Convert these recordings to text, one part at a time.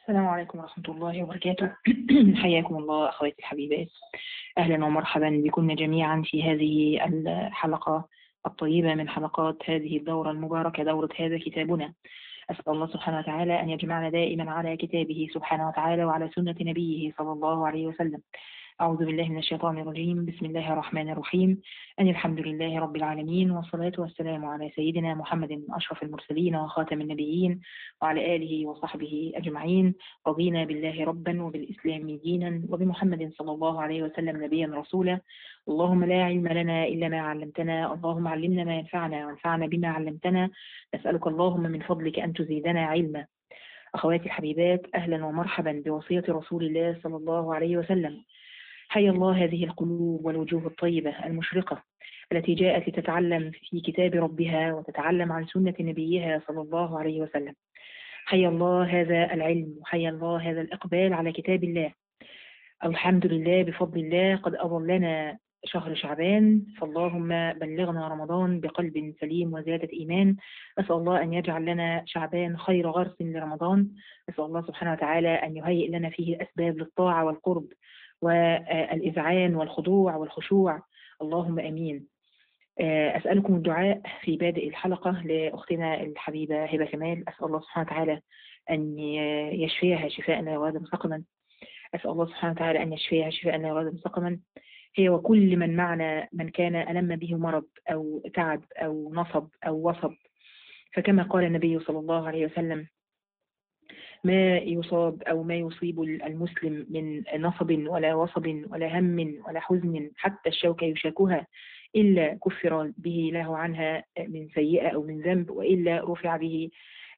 السلام عليكم ورحمة الله وبركاته حياكم الله أخواتي الحبيبات أهلا ومرحبا بكم جميعا في هذه الحلقة الطيبة من حلقات هذه الدورة المباركة دورة هذا كتابنا أسأل الله سبحانه وتعالى أن يجمعنا دائما على كتابه سبحانه وتعالى وعلى سنة نبيه صلى الله عليه وسلم أعوذ بالله من الشيطان الرجيم بسم الله الرحمن الرحيم أن الحمد لله رب العالمين والصلاة والسلام على سيدنا محمد أشرف المرسلين وخاتم النبيين وعلى آله وصحبه أجمعين رضينا بالله ربا وبالإسلام دينا وبمحمد صلى الله عليه وسلم نبيا رسولا اللهم لا علم لنا إلا ما علمتنا اللهم علمنا ما ينفعنا وانفعنا بما علمتنا نسألك اللهم من فضلك أن تزيدنا علما أخواتي الحبيبات أهلا ومرحبا بوصية رسول الله صلى الله عليه وسلم حي الله هذه القلوب والوجوه الطيبة المشرقة التي جاءت لتتعلم في كتاب ربها وتتعلم عن سنة نبيها صلى الله عليه وسلم حي الله هذا العلم وحي الله هذا الإقبال على كتاب الله الحمد لله بفضل الله قد أظلنا شهر شعبان فاللهم بلغنا رمضان بقلب سليم وزيادة إيمان أسأل الله أن يجعل لنا شعبان خير غرس لرمضان أسأل الله سبحانه وتعالى أن يهيئ لنا فيه الأسباب للطاعة والقرب والإذعان والخضوع والخشوع اللهم أمين أسألكم الدعاء في بادئ الحلقة لأختنا الحبيبة هبة كمال أسأل الله سبحانه وتعالى أن يشفيها شفاء لا يغادر سقما أسأل الله سبحانه وتعالى أن يشفيها شفاء لا يغادر سقما هي وكل من معنا من كان ألم به مرض أو تعب أو نصب أو وصب فكما قال النبي صلى الله عليه وسلم ما يصاب أو ما يصيب المسلم من نصب ولا وصب ولا هم ولا حزن حتى الشوكة يشاكها إلا كفر به له عنها من سيئة أو من ذنب وإلا رفع به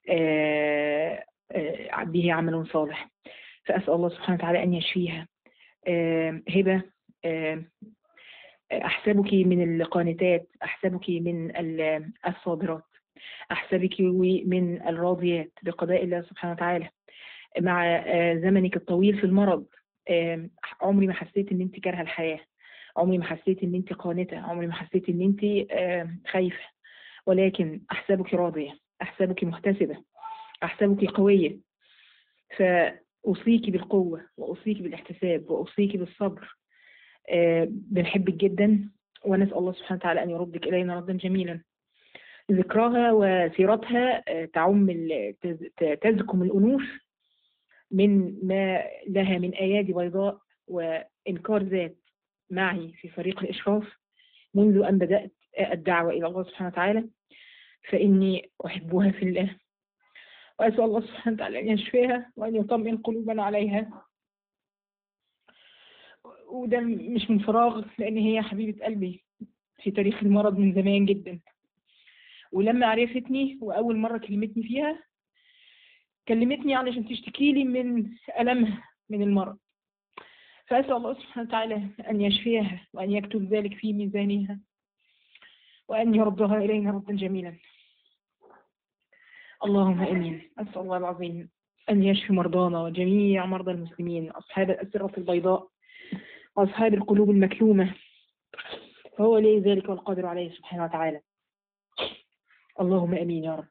به عمل صالح فأسأل الله سبحانه وتعالى أن يشفيها هبة أحسبك من القانتات أحسبك من الصابرات أحسبك من الراضيات بقضاء الله سبحانه وتعالى مع زمنك الطويل في المرض عمري ما حسيت ان انت كارهه الحياه عمري ما حسيت ان انت قانته عمري ما حسيت ان انت خايفه ولكن احسبك راضيه احسبك محتسبه احسبك قويه فاوصيك بالقوه واوصيك بالاحتساب واوصيك بالصبر بنحبك جدا ونسال الله سبحانه وتعالى ان يردك الينا ردا جميلا ذكراها وسيرتها تعم تزكم الأنوف من ما لها من أيادي بيضاء وإنكار ذات معي في فريق الإشراف منذ أن بدأت الدعوة إلى الله سبحانه وتعالى فإني أحبها في الله وأسأل الله سبحانه وتعالى أن يشفيها وأن يطمئن قلوبنا عليها وده مش من فراغ لأن هي حبيبة قلبي في تاريخ المرض من زمان جدا ولما عرفتني وأول مرة كلمتني فيها كلمتني علشان تشتكي لي من ألمها من المرض فأسأل الله سبحانه وتعالى أن يشفيها وأن يكتب ذلك في ميزانها وأن يردها إلينا ردا جميلا اللهم امين اسال الله العظيم ان يشفي مرضانا وجميع مرضى المسلمين اصحاب الاسره البيضاء واصحاب القلوب المكلومه فهو لي ذلك والقادر عليه سبحانه وتعالى اللهم امين يا رب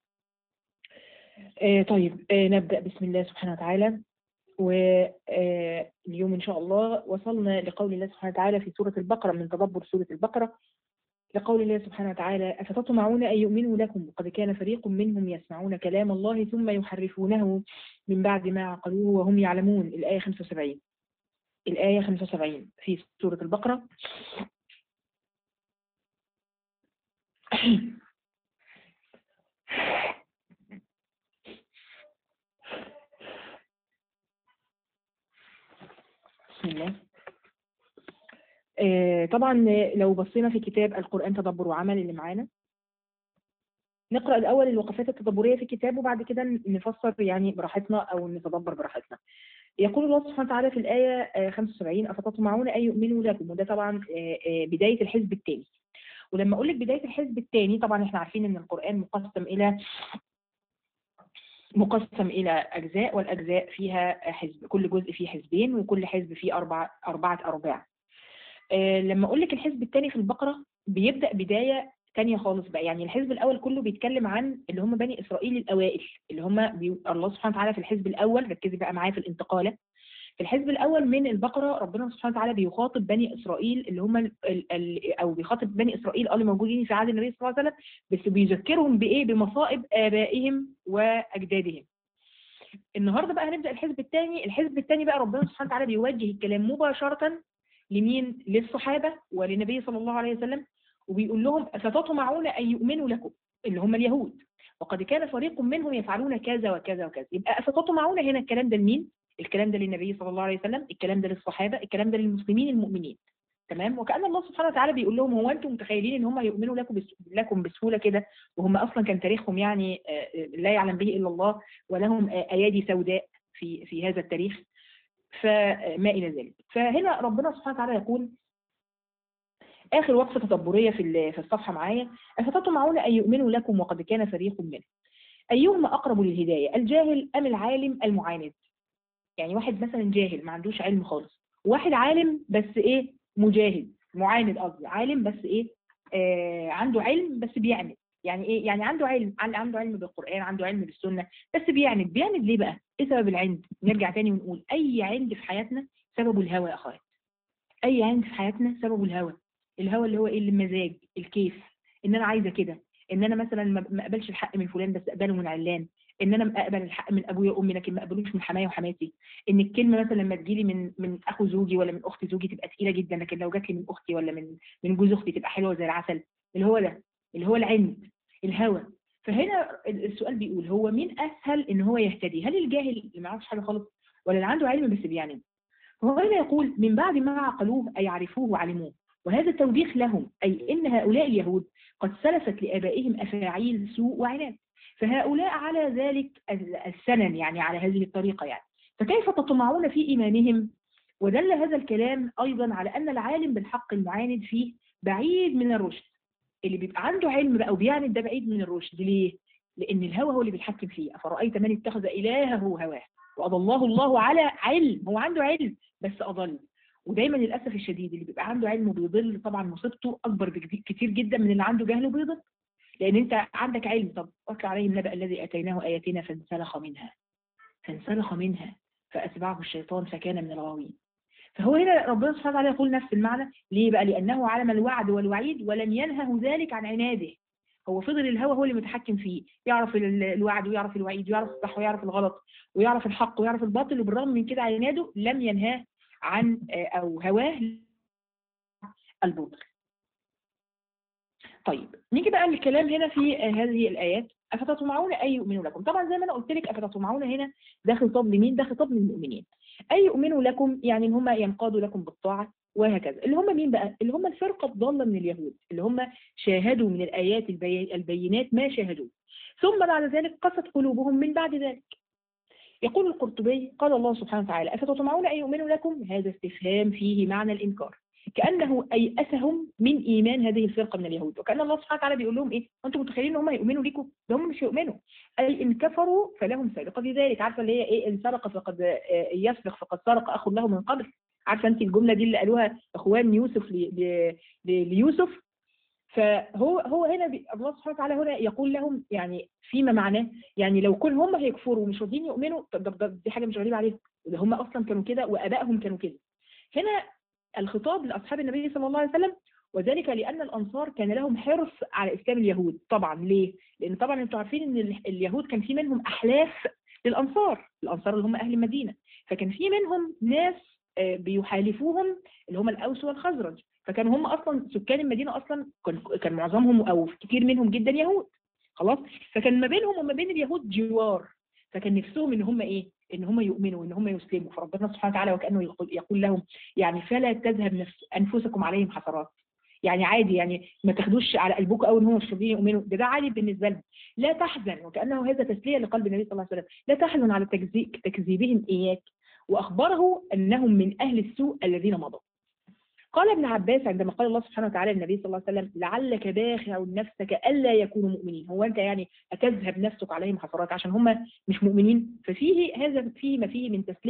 آه طيب آه نبدا بسم الله سبحانه وتعالى واليوم ان شاء الله وصلنا لقول الله سبحانه وتعالى في سوره البقره من تدبر سوره البقره لقول الله سبحانه وتعالى أفتطمعون أن يؤمنوا لكم وقد كان فريق منهم يسمعون كلام الله ثم يحرفونه من بعد ما عقلوه وهم يعلمون الآية 75 الآية 75 في سورة البقرة بسم الله طبعا لو بصينا في كتاب القرآن تدبر وعمل اللي معانا نقرأ الأول الوقفات التدبرية في الكتاب وبعد كده نفسر يعني براحتنا أو نتدبر براحتنا يقول الله سبحانه وتعالى في الآية 75 أفتطمعون أن يؤمنوا لكم وده طبعا بداية الحزب الثاني ولما أقول لك بداية الحزب الثاني طبعا احنا عارفين إن القرآن مقسم إلى مقسم إلى أجزاء والأجزاء فيها حزب كل جزء فيه حزبين وكل حزب فيه أربعة أربعة أرباع لما اقول لك الحزب الثاني في البقره بيبدا بدايه تانية خالص بقى يعني الحزب الأول كله بيتكلم عن اللي هم بني إسرائيل الأوائل اللي هم بي... الله سبحانه وتعالى في الحزب الأول ركزي بقى معايا في الانتقالة في الحزب الأول من البقرة ربنا سبحانه وتعالى بيخاطب بني إسرائيل اللي هم ال... ال... أو بيخاطب بني إسرائيل اللي موجودين في عهد النبي صلى الله عليه وسلم بس بيذكرهم بإيه بمصائب آبائهم وأجدادهم النهارده بقى هنبدا الحزب الثاني الحزب الثاني بقى ربنا سبحانه وتعالى بيوجه الكلام مباشره لمين للصحابه وللنبي صلى الله عليه وسلم وبيقول لهم افتطمعون ان يؤمنوا لكم اللي هم اليهود وقد كان فريق منهم يفعلون كذا وكذا وكذا يبقى افتطمعون هنا الكلام ده لمين الكلام ده للنبي صلى الله عليه وسلم الكلام ده للصحابه الكلام ده للمسلمين المؤمنين تمام وكأن الله سبحانه وتعالى بيقول لهم هو انتم متخيلين ان هم هيؤمنوا لكم بس لكم بسهوله كده وهم اصلا كان تاريخهم يعني لا يعلم به الا الله ولهم ايادي سوداء في في هذا التاريخ فما الى ذلك فهنا ربنا سبحانه وتعالى يقول اخر وقفه تدبريه في في الصفحه معايا افتطمعون ان يؤمنوا لكم وقد كان فريق منهم ايهما اقرب للهدايه الجاهل ام العالم المعاند يعني واحد مثلا جاهل ما عندوش علم خالص واحد عالم بس ايه مجاهد معاند قصدي عالم بس ايه آه عنده علم بس بيعند يعني ايه يعني عنده علم عنده علم بالقران عنده علم بالسنه بس بيعند بيعند ليه بقى ايه سبب العند نرجع تاني ونقول اي عند في حياتنا سببه الهوى يا اخوات اي عند في حياتنا سببه الهوى الهوى اللي هو ايه المزاج الكيف ان انا عايزه كده ان انا مثلا ما اقبلش الحق من فلان بس اقبله من علان ان انا اقبل الحق من ابويا وامي لكن ما اقبلوش من حمايا وحماتي ان الكلمه مثلا لما تجيلي من من اخو زوجي ولا من اخت زوجي تبقى تقيله جدا لكن لو جات لي من اختي ولا من من جوز اختي تبقى حلوه زي العسل اللي هو ده اللي هو العند الهوى فهنا السؤال بيقول هو مين اسهل ان هو يهتدي هل الجاهل اللي ما يعرفش حاجه خالص ولا اللي عنده علم بس بيعند هو هنا يقول من بعد ما عقلوه اي عرفوه وعلموه وهذا توبيخ لهم اي ان هؤلاء اليهود قد سلفت لابائهم افاعيل سوء وعناد فهؤلاء على ذلك السنن يعني على هذه الطريقة يعني فكيف تطمعون في إيمانهم ودل هذا الكلام أيضا على أن العالم بالحق المعاند فيه بعيد من الرشد اللي بيبقى عنده علم بقى وبيعند ده بعيد من الرشد ليه؟ لأن الهوى هو اللي بيتحكم فيه أفرأيت من اتخذ إلهه هواه وأضله الله على علم هو عنده علم بس أضل ودايما للأسف الشديد اللي بيبقى عنده علم وبيضل طبعا مصيبته أكبر بكتير جدا من اللي عنده جهل وبيضل لان انت عندك علم طب اتلى عليه النبأ الذي اتيناه اياتنا فانسلخ منها فانسلخ منها فاتبعه الشيطان فكان من الغاوين فهو هنا ربنا سبحانه وتعالى يقول نفس المعنى ليه بقى لانه علم الوعد والوعيد ولم ينهه ذلك عن عناده هو فضل الهوى هو اللي متحكم فيه يعرف الوعد ويعرف الوعيد ويعرف الصح ويعرف الغلط ويعرف الحق ويعرف الباطل وبالرغم من كده عناده لم ينهاه عن او هواه الباطل طيب نيجي بقى للكلام هنا في هذه الآيات أفتطمعون أي يؤمنوا لكم طبعا زي ما أنا قلت لك أفتطمعون هنا ده خطاب لمين ده خطاب للمؤمنين أي يؤمنوا لكم يعني هم ينقادوا لكم بالطاعة وهكذا اللي هم مين بقى اللي هم الفرقة الضالة من اليهود اللي هم شاهدوا من الآيات البينات ما شاهدوه ثم بعد ذلك قست قلوبهم من بعد ذلك يقول القرطبي قال الله سبحانه وتعالى أفتطمعون أن يؤمنوا لكم هذا استفهام فيه معنى الإنكار كأنه أيأسهم من إيمان هذه الفرقة من اليهود وكأن الله سبحانه وتعالى بيقول لهم إيه أنتم متخيلين إن هم يؤمنوا ليكم ده هم مش يؤمنوا أي إن كفروا فلهم سابقة في ذلك عارفة اللي هي إيه إن سرق فقد يسرق فقد سرق أخ له من قبل عارفة أنت الجملة دي اللي قالوها إخوان يوسف ليوسف فهو هو هنا بي الله سبحانه وتعالى هنا يقول لهم يعني فيما معناه يعني لو كل هم هيكفروا ومش راضيين يؤمنوا طب دي حاجه مش غريبه عليهم ده هم اصلا كانوا كده وابائهم كانوا كده هنا الخطاب لأصحاب النبي صلى الله عليه وسلم وذلك لأن الأنصار كان لهم حرص على إسلام اليهود طبعا ليه؟ لأن طبعا أنتم عارفين أن اليهود كان في منهم أحلاف للأنصار الأنصار اللي هم أهل المدينة فكان في منهم ناس بيحالفوهم اللي هم الأوس والخزرج فكانوا هم أصلا سكان المدينة أصلا كان, كان معظمهم أو كتير منهم جدا يهود خلاص فكان ما بينهم وما بين اليهود جوار فكان نفسهم ان هم ايه ان هم يؤمنوا ان هم يسلموا فربنا سبحانه وتعالى وكانه يقول, يقول لهم يعني فلا تذهب نفس انفسكم عليهم حسرات يعني عادي يعني ما تاخدوش على قلبكم قوي ان هم مش راضيين يؤمنوا ده ده عادي بالنسبه لهم لا تحزن وكانه هذا تسليه لقلب النبي صلى الله عليه وسلم لا تحزن على تكذيبهم اياك واخبره انهم من اهل السوء الذين مضوا قال ابن عباس عندما قال الله سبحانه وتعالى للنبي صلى الله عليه وسلم لعلك باخع نفسك الا يكونوا مؤمنين هو انت يعني هتذهب نفسك عليهم حسرات عشان هم مش مؤمنين ففيه هذا فيه ما فيه من تسليه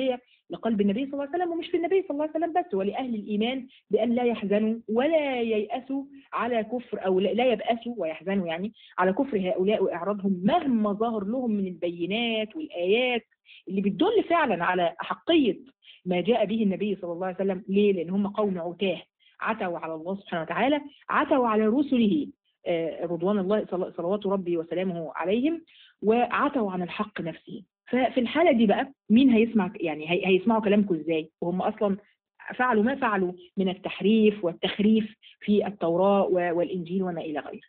لقلب النبي صلى الله عليه وسلم ومش في النبي صلى الله عليه وسلم بس ولأهل الإيمان بأن لا يحزنوا ولا ييأسوا على كفر أو لا يبأسوا ويحزنوا يعني على كفر هؤلاء وإعراضهم مهما ظهر لهم من البينات والآيات اللي بتدل فعلا على أحقية ما جاء به النبي صلى الله عليه وسلم ليه؟ لأن هم قوم عتاه عتوا على الله سبحانه وتعالى عتوا على رسله رضوان الله صلوات ربي وسلامه عليهم وعتوا عن الحق نفسه ففي الحالة دي بقى مين هيسمع يعني هيسمعوا كلامكم ازاي وهم اصلا فعلوا ما فعلوا من التحريف والتخريف في التوراة والإنجيل وما إلى غيره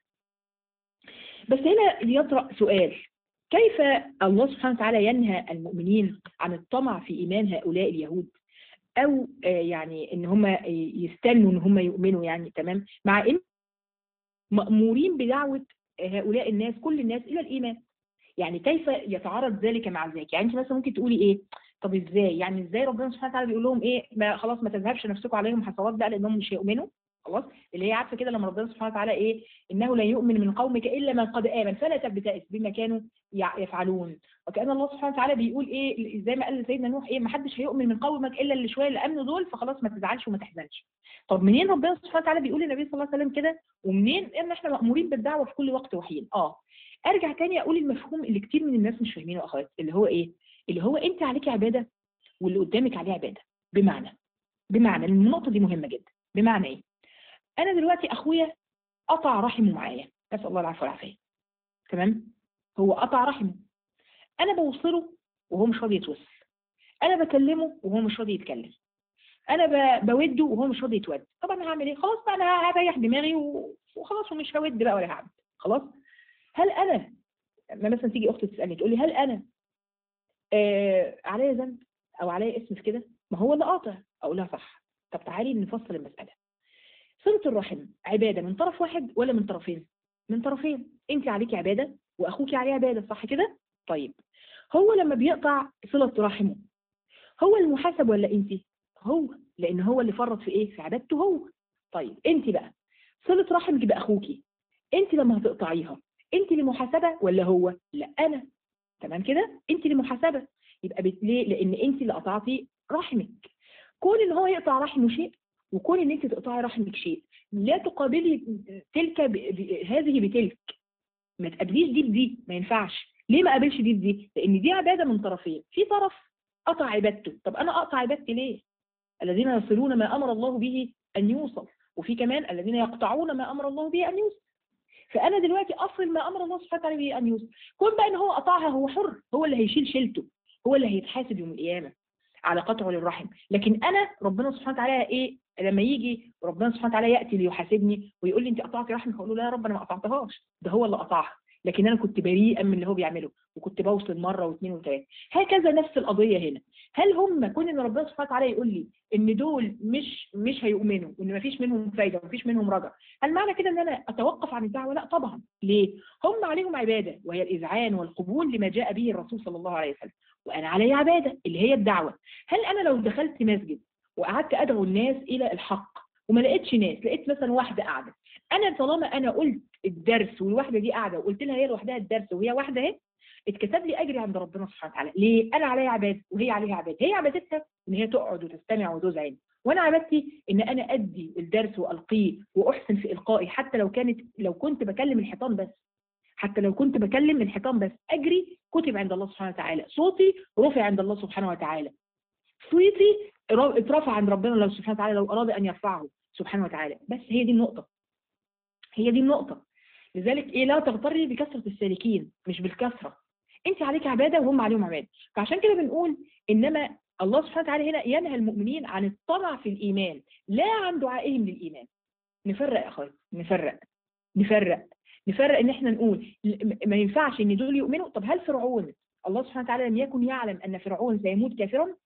بس هنا يطرأ سؤال كيف الله سبحانه وتعالى ينهى المؤمنين عن الطمع في إيمان هؤلاء اليهود أو يعني إن هم يستنوا إن هم يؤمنوا يعني تمام مع إن مأمورين بدعوة هؤلاء الناس كل الناس إلى الإيمان يعني كيف يتعارض ذلك مع ذلك يعني انت مثلا ممكن تقولي ايه طب ازاي يعني ازاي ربنا سبحانه وتعالى بيقول لهم ايه ما خلاص ما تذهبش نفسكم عليهم حسرات بقى لانهم مش هيؤمنوا خلاص اللي هي عارفه كده لما ربنا سبحانه وتعالى ايه انه لا يؤمن من قومك الا من قد امن فلا تبتئس بما كانوا يفعلون وكان الله سبحانه وتعالى بيقول ايه زي ما قال لسيدنا نوح ايه ما حدش هيؤمن من قومك الا اللي شويه اللي امنوا دول فخلاص ما تزعلش وما تحزنش طب منين ربنا سبحانه وتعالى بيقول للنبي صلى الله عليه وسلم كده ومنين ان احنا مامورين بالدعوه في كل وقت وحين اه ارجع تاني اقول المفهوم اللي كتير من الناس مش فاهمينه اخوات اللي هو ايه اللي هو انت عليك عباده واللي قدامك عليه عباده بمعنى بمعنى النقطه دي مهمه جدا بمعنى ايه انا دلوقتي اخويا قطع رحمه معايا نسال الله العفو والعافيه تمام هو قطع رحمه انا بوصله وهو مش راضي يتوصل انا بكلمه وهو مش راضي يتكلم انا بوده وهو مش راضي يتود طب انا هعمل ايه خلاص بقى انا هريح دماغي وخلاص ومش هود بقى ولا هعمل خلاص هل انا ما مثلا تيجي اختي تسالني تقول لي هل انا آه عليا ذنب او عليا اسم في كده ما هو اللي قاطع اقول لها صح طب تعالي نفصل المساله صله الرحم عباده من طرف واحد ولا من طرفين من طرفين انت عليكي عباده واخوك عليه عباده صح كده طيب هو لما بيقطع صله رحمه هو المحاسب ولا انت هو لان هو اللي فرط في ايه في عبادته هو طيب انت بقى صله رحمك باخوكي انت لما هتقطعيها انت اللي محاسبه ولا هو لا انا تمام كده انت اللي محاسبه يبقى ليه لان انت اللي قطعتي رحمك كون ان هو يقطع رحمه شيء وكون ان انت تقطعي رحمك شيء لا تقابلي تلك ب... ب... هذه بتلك ما تقابليش دي بدي ما ينفعش ليه ما قابلش دي بدي لان دي عباده من طرفين في طرف قطع عبادته طب انا اقطع عبادتي ليه الذين يصلون ما امر الله به ان يوصل وفي كمان الذين يقطعون ما امر الله به ان يوصل فانا دلوقتي اصل ما امر الله سبحانه وتعالى به ان يوصل كون بقى ان هو قطعها هو حر هو اللي هيشيل شيلته هو اللي هيتحاسب يوم القيامه على قطعه للرحم لكن انا ربنا سبحانه وتعالى ايه لما يجي ربنا سبحانه وتعالى ياتي ليحاسبني ويقول لي انت قطعتي رحمك اقول له لا يا رب انا ما قطعتهاش ده هو اللي قطعها لكن انا كنت بريئا من اللي هو بيعمله وكنت بوصل مره واثنين وثلاثه هكذا نفس القضيه هنا هل هم كون ان ربنا سبحانه وتعالى يقول لي ان دول مش مش هيؤمنوا وان ما فيش منهم فايده وما فيش منهم رجع هل معنى كده ان انا اتوقف عن الدعوه لا طبعا ليه هم عليهم عباده وهي الاذعان والقبول لما جاء به الرسول صلى الله عليه وسلم وانا علي عباده اللي هي الدعوه هل انا لو دخلت مسجد وقعدت ادعو الناس الى الحق وما لقيتش ناس لقيت مثلا واحده قاعده انا طالما انا قلت الدرس والواحده دي قاعده وقلت لها هي لوحدها الدرس وهي واحده اهي اتكتب لي اجري عند ربنا سبحانه وتعالى ليه انا عليا عباده وهي عليها عباده هي عبادتها ان هي تقعد وتستمع وتذعن وانا عبادتي ان انا ادي الدرس والقيه واحسن في القائي حتى لو كانت لو كنت بكلم الحيطان بس حتى لو كنت بكلم الحيطان بس اجري كتب عند الله سبحانه وتعالى صوتي رفع عند الله سبحانه وتعالى صوتي اترفع عند ربنا الله سبحانه وتعالى لو اراد ان يرفعه سبحانه وتعالى بس هي دي النقطه هي دي النقطه لذلك ايه لا تغتري بكثره السالكين مش بالكثره انت عليك عباده وهم عليهم عباده فعشان كده بنقول انما الله سبحانه وتعالى هنا ينهى المؤمنين عن الطمع في الايمان لا عن دعائهم للايمان نفرق يا اخويا نفرق نفرق نفرق ان احنا نقول ما ينفعش ان دول يؤمنوا طب هل فرعون الله سبحانه وتعالى لم يكن يعلم ان فرعون سيموت كافرا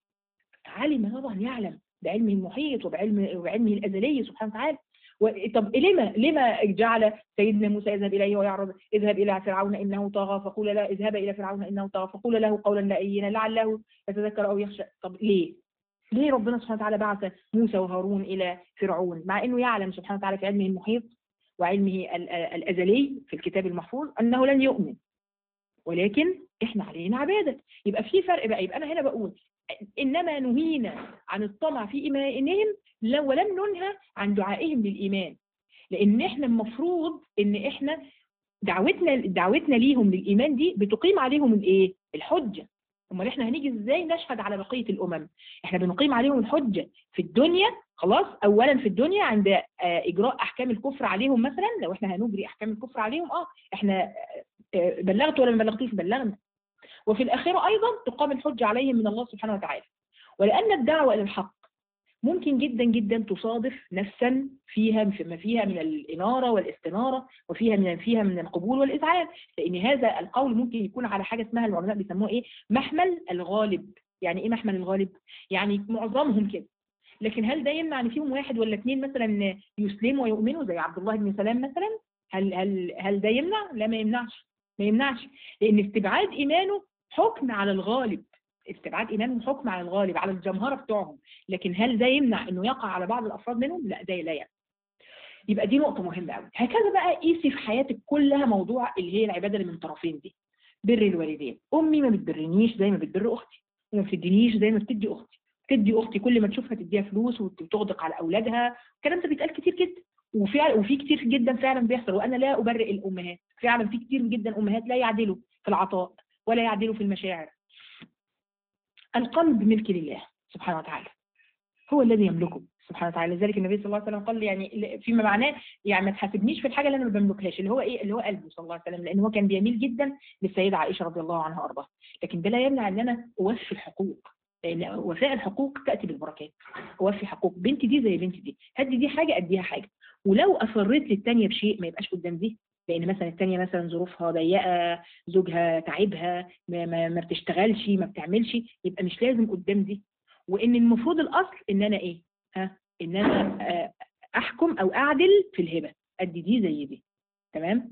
علم طبعا يعلم بعلمه المحيط وبعلم وبعلمه الازلي سبحانه وتعالى طب لما لما جعل سيدنا موسى يذهب اليه ويعرض اذهب الى فرعون انه طغى فقول لا اذهب الى فرعون انه طغى فقول له قولا لئينا لعله يتذكر او يخشى طب ليه؟ ليه ربنا سبحانه وتعالى بعث موسى وهارون الى فرعون مع انه يعلم سبحانه وتعالى في علمه المحيط وعلمه الازلي في الكتاب المحفوظ انه لن يؤمن ولكن احنا علينا عباده يبقى في فرق بقى يبقى انا هنا بقول ان وإنما نهينا عن الطمع في إيمانهم لا- ولم ننهى عن دعائهم للإيمان لأن إحنا المفروض إن إحنا دعوتنا دعوتنا ليهم للإيمان دي بتقيم عليهم الإيه؟ الحجة امال احنا هنيجي ازاي نشهد على بقيه الامم احنا بنقيم عليهم الحجه في الدنيا خلاص اولا في الدنيا عند آه، اجراء احكام الكفر عليهم مثلا لو احنا هنجري احكام الكفر عليهم اه احنا آه، آه، بلغت ولا ما بلغتوش بلغنا وفي الاخره ايضا تقام الحجه عليهم من الله سبحانه وتعالى ولان الدعوه الى الحق ممكن جدا جدا تصادف نفسا فيها ما فيها من الإنارة والاستنارة وفيها من فيها من القبول والإذعان لأن هذا القول ممكن يكون على حاجة اسمها العلماء بيسموها إيه محمل الغالب يعني إيه محمل الغالب يعني معظمهم كده لكن هل ده يمنع ان فيهم واحد ولا اثنين مثلا يسلموا ويؤمنوا زي عبد الله بن سلام مثلا هل هل هل ده يمنع لا ما يمنعش ما يمنعش لان استبعاد ايمانه حكم على الغالب استبعاد ايمانهم حكم على الغالب على الجمهره بتوعهم لكن هل ده يمنع انه يقع على بعض الافراد منهم لا ده لا يعني يبقى دي نقطه مهمه قوي هكذا بقى قيسي في حياتك كلها موضوع اللي هي العباده اللي من طرفين دي بر الوالدين امي ما بتبرنيش زي ما بتبر اختي وما بتدينيش زي ما بتدي اختي تدي اختي كل ما تشوفها تديها فلوس وتغدق على اولادها الكلام ده بيتقال كتير جدا وفعلا وفي كتير جدا فعلا بيحصل وانا لا ابرئ الامهات فعلا في كتير جدا امهات لا يعدلوا في العطاء ولا يعدلوا في المشاعر القلب ملك لله سبحانه وتعالى هو الذي يملكه سبحانه وتعالى لذلك النبي صلى الله عليه وسلم قال يعني فيما معناه يعني ما تحاسبنيش في الحاجه اللي انا ما بملكهاش اللي هو ايه اللي هو قلبه صلى الله عليه وسلم لان هو كان بيميل جدا للسيده عائشه رضي الله عنها وارضاها لكن ده لا يمنع ان انا اوفي الحقوق لان وفاء الحقوق تاتي بالبركات اوفي حقوق بنتي دي زي بنتي دي هدي دي حاجه اديها حاجه ولو اصريت للثانيه بشيء ما يبقاش قدام دي لان مثلا الثانيه مثلا ظروفها ضيقه زوجها تعبها ما, ما, ما بتشتغلش ما بتعملش يبقى مش لازم قدام دي وان المفروض الاصل ان انا ايه ها ان انا احكم او اعدل في الهبه ادي دي زي دي تمام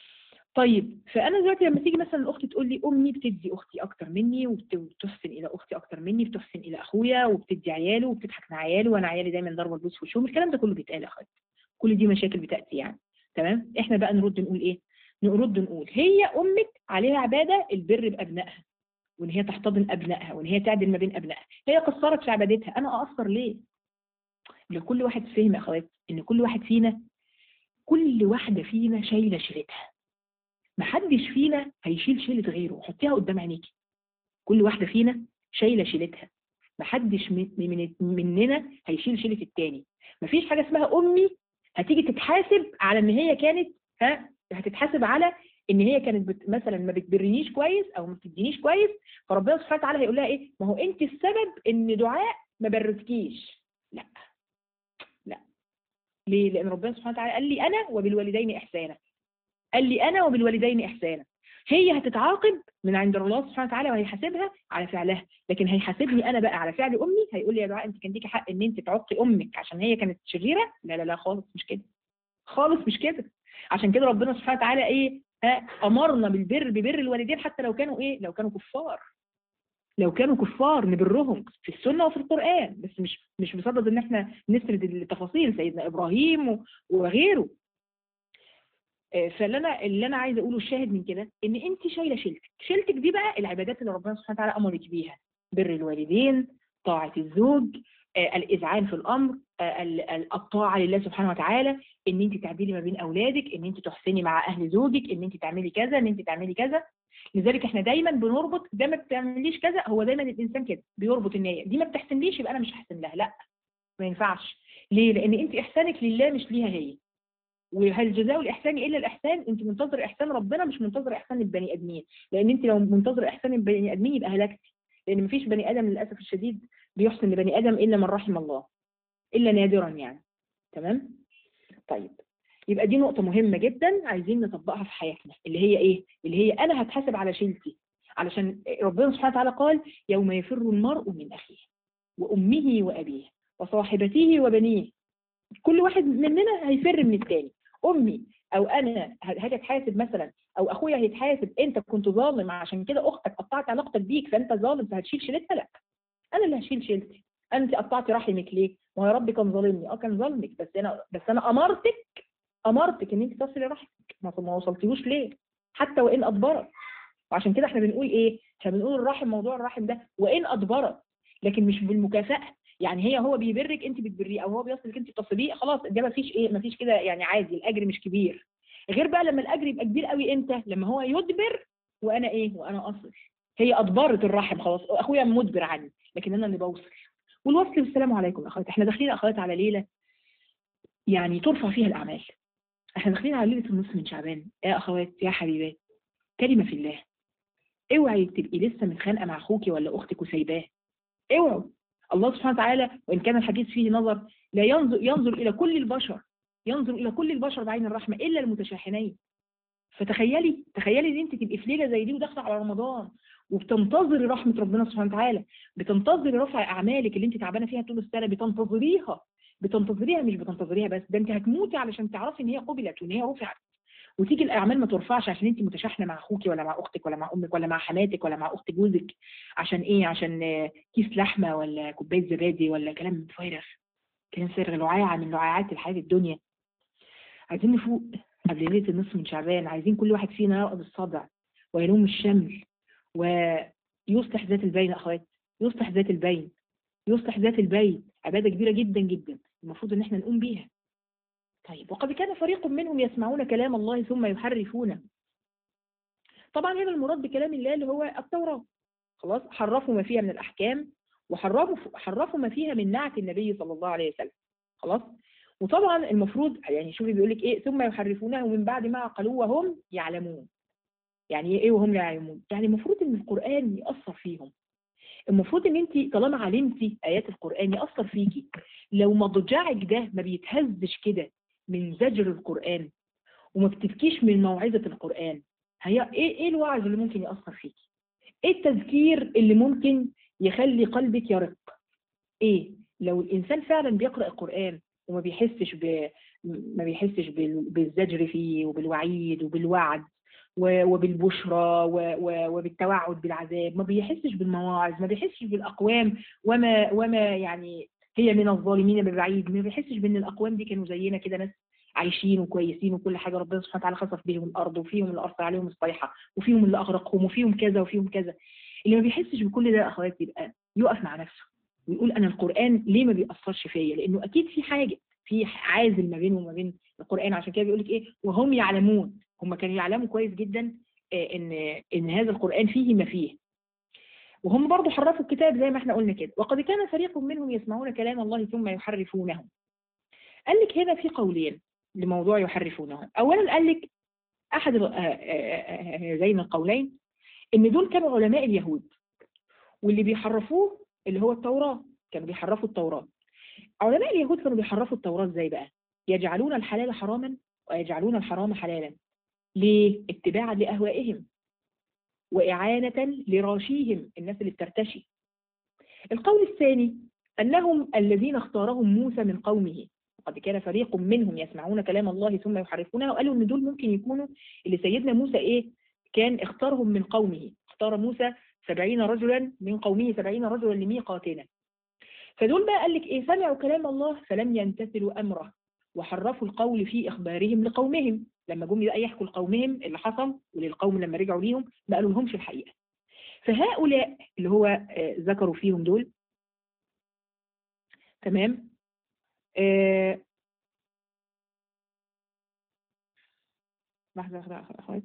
طيب فانا دلوقتي لما تيجي مثلا الاخت تقول لي امي بتدي اختي اكتر مني وبتحسن الى اختي اكتر مني بتحسن الى اخويا وبتدي عياله وبتضحك مع عياله وانا عيالي دايما ضربه البوس في وشهم الكلام ده كله بيتقال يا اخواتي كل دي مشاكل بتاتي يعني تمام احنا بقى نرد نقول ايه نرد نقول هي امك عليها عباده البر بابنائها وان هي تحتضن ابنائها وان هي تعدل ما بين ابنائها هي قصرت في عبادتها انا اقصر ليه لكل واحد فهم يا اخواتي ان كل واحد فينا كل واحده فينا شايله شيلتها محدش فينا هيشيل شيله غيره حطيها قدام عينيكي كل واحده فينا شايله شيلتها محدش من من مننا هيشيل شيله التاني مفيش حاجه اسمها امي هتيجي تتحاسب على ان هي كانت ها هتتحاسب على ان هي كانت بت مثلا ما بتبرنيش كويس او ما بتدينيش كويس فربنا سبحانه وتعالى هيقول لها ايه ما هو انت السبب ان دعاء ما برتكيش لا لا ليه لان ربنا سبحانه وتعالى قال لي انا وبالوالدين احسانا قال لي انا وبالوالدين احسانا هي هتتعاقب من عند الله سبحانه وتعالى وهيحاسبها على فعلها لكن هيحاسبني انا بقى على فعل امي هيقول لي يا دعاء انت كان ليكي حق ان انت تعقي امك عشان هي كانت شريره لا لا لا خالص مش كده خالص مش كده عشان كده ربنا سبحانه وتعالى ايه ها امرنا بالبر ببر الوالدين حتى لو كانوا ايه لو كانوا كفار لو كانوا كفار نبرهم في السنه وفي القران بس مش مش بصدد ان احنا نسرد التفاصيل سيدنا ابراهيم وغيره فاللي انا اللي انا عايزه اقوله الشاهد من كده ان انت شايله شيلتك شيلتك دي بقى العبادات اللي ربنا سبحانه وتعالى امرك بيها بر الوالدين طاعه الزوج آه الاذعان في الامر آه الطاعه لله سبحانه وتعالى ان انت تعدلي ما بين اولادك ان انت تحسني مع اهل زوجك ان انت تعملي كذا ان انت تعملي كذا لذلك احنا دايما بنربط ده ما بتعمليش كذا هو دايما الانسان كده بيربط النيه دي ما بتحسنليش يبقى انا مش هحسن لها لا ما ينفعش ليه لان انت احسانك لله مش ليها هي وهل جزاء الاحسان الا الاحسان انت منتظر احسان ربنا مش منتظر احسان البني ادمين لان انت لو منتظر احسان البني ادمين يبقى هلكتي لان مفيش بني ادم للاسف الشديد بيحسن لبني ادم الا من رحم الله الا نادرا يعني تمام طيب يبقى دي نقطة مهمة جدا عايزين نطبقها في حياتنا اللي هي ايه اللي هي انا هتحاسب على شيلتي علشان ربنا سبحانه وتعالى قال يوم يفر المرء من اخيه وامه وابيه وصاحبته وبنيه كل واحد مننا هيفر من التاني امي او انا هاجي اتحاسب مثلا او اخويا هيتحاسب انت كنت ظالم عشان كده اختك قطعت علاقتك بيك فانت ظالم فهتشيل شيلتها لا انا اللي هشيل شيلتي انت قطعتي رحمك ليه ما يا رب كان ظالمني اه كان ظالمك بس انا بس انا امرتك امرتك ان انت تصلي رحمك ما وصلتيهوش ليه حتى وان ادبرت وعشان كده احنا بنقول ايه احنا بنقول الرحم موضوع الرحم ده وان ادبرت لكن مش بالمكافاه يعني هي هو بيبرك انت بتبريه او هو بيصلك انت بتصليه خلاص ده ما فيش ايه ما فيش كده يعني عادي الاجر مش كبير غير بقى لما الاجر يبقى كبير قوي امتى لما هو يدبر وانا ايه وانا اصل هي ادبرت الرحم خلاص اخويا مدبر عني لكن انا اللي بوصل والوصل والسلام عليكم اخوات احنا داخلين اخوات على ليله يعني ترفع فيها الاعمال احنا داخلين على ليله النصف من شعبان يا اخوات يا حبيبات كلمه في الله اوعي تبقي لسه متخانقه مع اخوكي ولا اختك وسايباه اوعوا الله سبحانه وتعالى وان كان الحديث فيه نظر لا ينظر ينظر الى كل البشر ينظر الى كل البشر بعين الرحمه الا المتشاحنين فتخيلي تخيلي ان انت تبقي في ليله زي دي وداخله على رمضان وبتنتظري رحمه ربنا سبحانه وتعالى بتنتظري رفع اعمالك اللي انت تعبانه فيها طول السنه بتنتظريها بتنتظريها مش بتنتظريها بس ده انت هتموتي علشان تعرفي ان هي قبلت وان هي رفعت وتيجي الاعمال ما ترفعش عشان انت متشاحنه مع اخوكي ولا مع اختك ولا مع امك ولا مع حماتك ولا مع اخت جوزك عشان ايه عشان كيس لحمه ولا كوبايه زبادي ولا كلام فارغ كلام فارغ لعاعه من لعاعات الحياه الدنيا عايزين نفوق قبل ليله النصف من شعبان عايزين كل واحد فينا يرقد الصدع ويلوم الشمل ويصلح ذات البين اخوات يصلح ذات البين يصلح ذات البين عباده كبيره جدا جدا المفروض ان احنا نقوم بيها طيب وقد كان فريق منهم يسمعون كلام الله ثم يحرفونه طبعا هنا المراد بكلام الله اللي هو التوراة خلاص حرفوا ما فيها من الأحكام وحرفوا حرفوا ما فيها من نعت النبي صلى الله عليه وسلم خلاص وطبعا المفروض يعني شوفي بيقول لك ايه ثم يحرفونه من بعد ما عقلوه وهم يعلمون يعني ايه وهم يعلمون يعني المفروض ان القرآن يأثر فيهم المفروض ان انت طالما علمتي ايات القرآن يأثر فيكي لو مضجعك ده ما بيتهزش كده من زجر القرآن وما بتبكيش من موعظة القرآن هي ايه ايه الوعظ اللي ممكن يأثر فيكي ايه التذكير اللي ممكن يخلي قلبك يرق ايه لو الانسان فعلا بيقرأ القرآن وما بيحسش ب ما بيحسش بالزجر فيه وبالوعيد وبالوعد وبالبشرى وبالتوعد بالعذاب ما بيحسش بالمواعظ ما بيحسش بالاقوام وما وما يعني هي من الظالمين ببعيد ما بيحسش بان الاقوام دي كانوا زينا كده ناس عايشين وكويسين وكل حاجه ربنا سبحانه وتعالى خسف بهم الارض وفيهم اللي ارسل عليهم الصيحه وفيهم اللي اغرقهم وفيهم كذا وفيهم كذا اللي ما بيحسش بكل ده اخواتي يبقى يقف مع نفسه ويقول انا القران ليه ما بيأثرش فيا لانه اكيد في حاجه في عازل ما بينه وما بين القران عشان كده بيقول لك ايه وهم يعلمون هم كانوا يعلموا كويس جدا ان ان هذا القران فيه ما فيه وهم برضو حرفوا الكتاب زي ما احنا قلنا كده وقد كان فريق منهم يسمعون كلام الله ثم يحرفونه قال لك هنا في قولين لموضوع يحرفونه اولا قال لك احد هذين القولين ان دول كانوا علماء اليهود واللي بيحرفوه اللي هو التوراة كانوا بيحرفوا التوراة علماء اليهود كانوا بيحرفوا التوراة ازاي بقى يجعلون الحلال حراما ويجعلون الحرام حلالا ليه اتباعا لأهوائهم وإعانة لراشيهم الناس اللي بترتشي القول الثاني أنهم الذين اختارهم موسى من قومه وقد كان فريق منهم يسمعون كلام الله ثم يحرفونه وقالوا ان دول ممكن يكونوا اللي سيدنا موسى ايه كان اختارهم من قومه اختار موسى سبعين رجلا من قومه سبعين رجلا لميقاتنا فدول بقى قال لك ايه سمعوا كلام الله فلم يمتثلوا امره وحرفوا القول في اخبارهم لقومهم لما جم بقى يحكوا لقومهم اللي حصل وللقوم لما رجعوا ليهم ما قالوا لهمش الحقيقه فهؤلاء اللي هو ذكروا فيهم دول تمام آه لحظة لحظة أخوات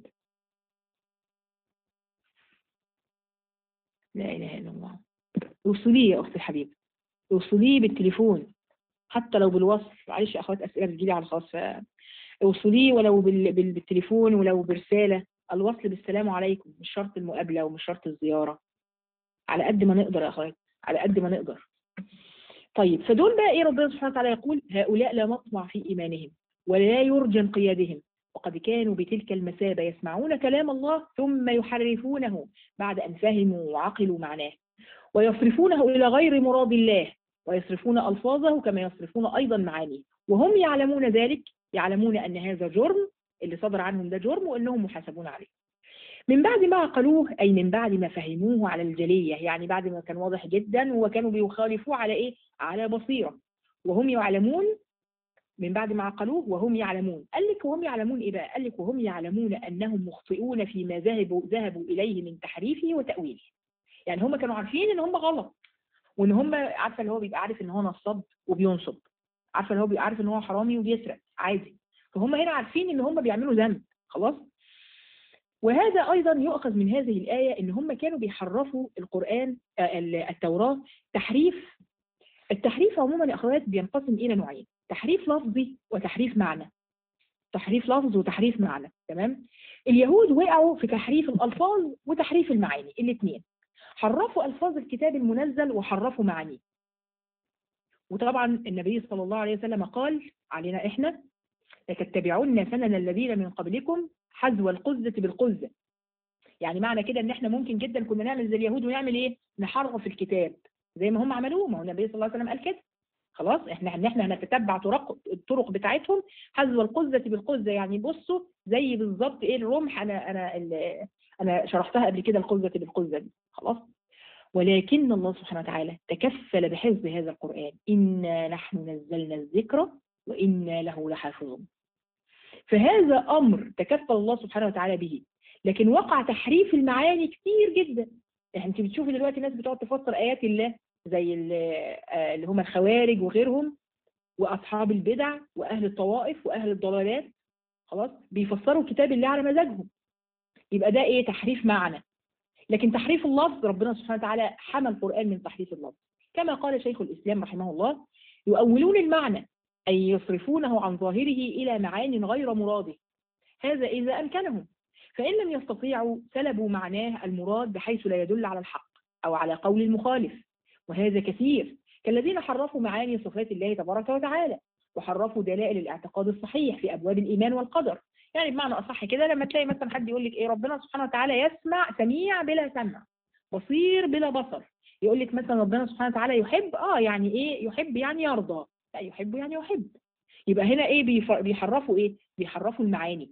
لا إله إلا الله اوصلي يا أختي الحبيبة اوصلي بالتليفون حتى لو بالوصف معلش يا أخوات أسئلة بتجيلي على الخاص اوصليه ولو بالتليفون ولو برسالة الوصل بالسلام عليكم مش شرط المقابلة ومش شرط الزيارة على قد ما نقدر يا أخوات على قد ما نقدر طيب فدول بقى ايه ربنا سبحانه وتعالى يقول هؤلاء لا مطمع في ايمانهم ولا يرجى انقيادهم وقد كانوا بتلك المثابة يسمعون كلام الله ثم يحرفونه بعد أن فهموا وعقلوا معناه ويصرفونه إلى غير مراد الله ويصرفون ألفاظه كما يصرفون أيضا معانيه وهم يعلمون ذلك يعلمون أن هذا جرم اللي صدر عنهم ده جرم وأنهم محاسبون عليه من بعد ما عقلوه أي من بعد ما فهموه على الجلية يعني بعد ما كان واضح جدا وكانوا بيخالفوه على إيه؟ على بصيرة وهم يعلمون من بعد ما عقلوه وهم يعلمون قال لك وهم يعلمون إيه بقى؟ قال لك وهم يعلمون أنهم مخطئون فيما ذهبوا ذهبوا إليه من تحريفه وتأويله يعني هم كانوا عارفين إن هم غلط وان هم عارفه اللي هو بيبقى عارف ان هو نصاب وبينصب عارفه اللي هو بيبقى عارف ان هو حرامي وبيسرق عادي فهم هنا عارفين ان هم بيعملوا ذنب خلاص وهذا ايضا يؤخذ من هذه الايه ان هم كانوا بيحرفوا القران آه، ال- التوراه تحريف التحريف عموما يا اخوات بينقسم الى نوعين تحريف لفظي وتحريف معنى تحريف لفظ وتحريف معنى تمام اليهود وقعوا في تحريف الالفاظ وتحريف المعاني الاثنين حرفوا الفاظ الكتاب المنزل وحرفوا معانيه وطبعا النبي صلى الله عليه وسلم قال علينا احنا لتتبعون سنن الذين من قبلكم حذو القزة بالقزة يعني معنى كده ان احنا ممكن جدا كنا نعمل زي اليهود ونعمل ايه نحرف الكتاب زي ما هم عملوه ما هو النبي صلى الله عليه وسلم قال كده خلاص احنا ان احنا هنتتبع طرق الطرق بتاعتهم حذو القزة بالقزة يعني بصوا زي بالظبط ايه الرمح انا انا ال- انا شرحتها قبل كده القزة بالقزة دي خلاص ولكن الله سبحانه وتعالى تكفل بحفظ هذا القرآن إنا نحن نزلنا الذكر وإنا له لحافظون فهذا أمر تكفل الله سبحانه وتعالى به لكن وقع تحريف المعاني كتير جدا يعني انت بتشوفي دلوقتي ناس بتقعد تفسر آيات الله زي ال- آه، اللي هم الخوارج وغيرهم وأصحاب البدع وأهل الطوائف وأهل الضلالات خلاص بيفسروا كتاب الله على مزاجهم يبقى ده ايه تحريف معنى لكن تحريف اللفظ ربنا سبحانه وتعالى حمى القرآن من تحريف اللفظ كما قال شيخ الإسلام رحمه الله يؤولون المعنى أي يصرفونه عن ظاهره إلى معان غير مراده هذا إذا أمكنهم فإن لم يستطيعوا سلبوا معناه المراد بحيث لا يدل على الحق أو على قول المخالف وهذا كثير كالذين حرفوا معاني صفات الله تبارك وتعالى وحرفوا دلائل الاعتقاد الصحيح في أبواب الإيمان والقدر يعني بمعنى أصح كده لما تلاقي مثلا حد يقول لك إيه ربنا سبحانه وتعالى يسمع سميع بلا سمع بصير بلا بصر يقول لك مثلا ربنا سبحانه وتعالى يحب اه يعني ايه يحب يعني يرضى لا يحب يعني يحب يبقى هنا ايه بيف- بيحرفوا ايه بيحرفوا المعاني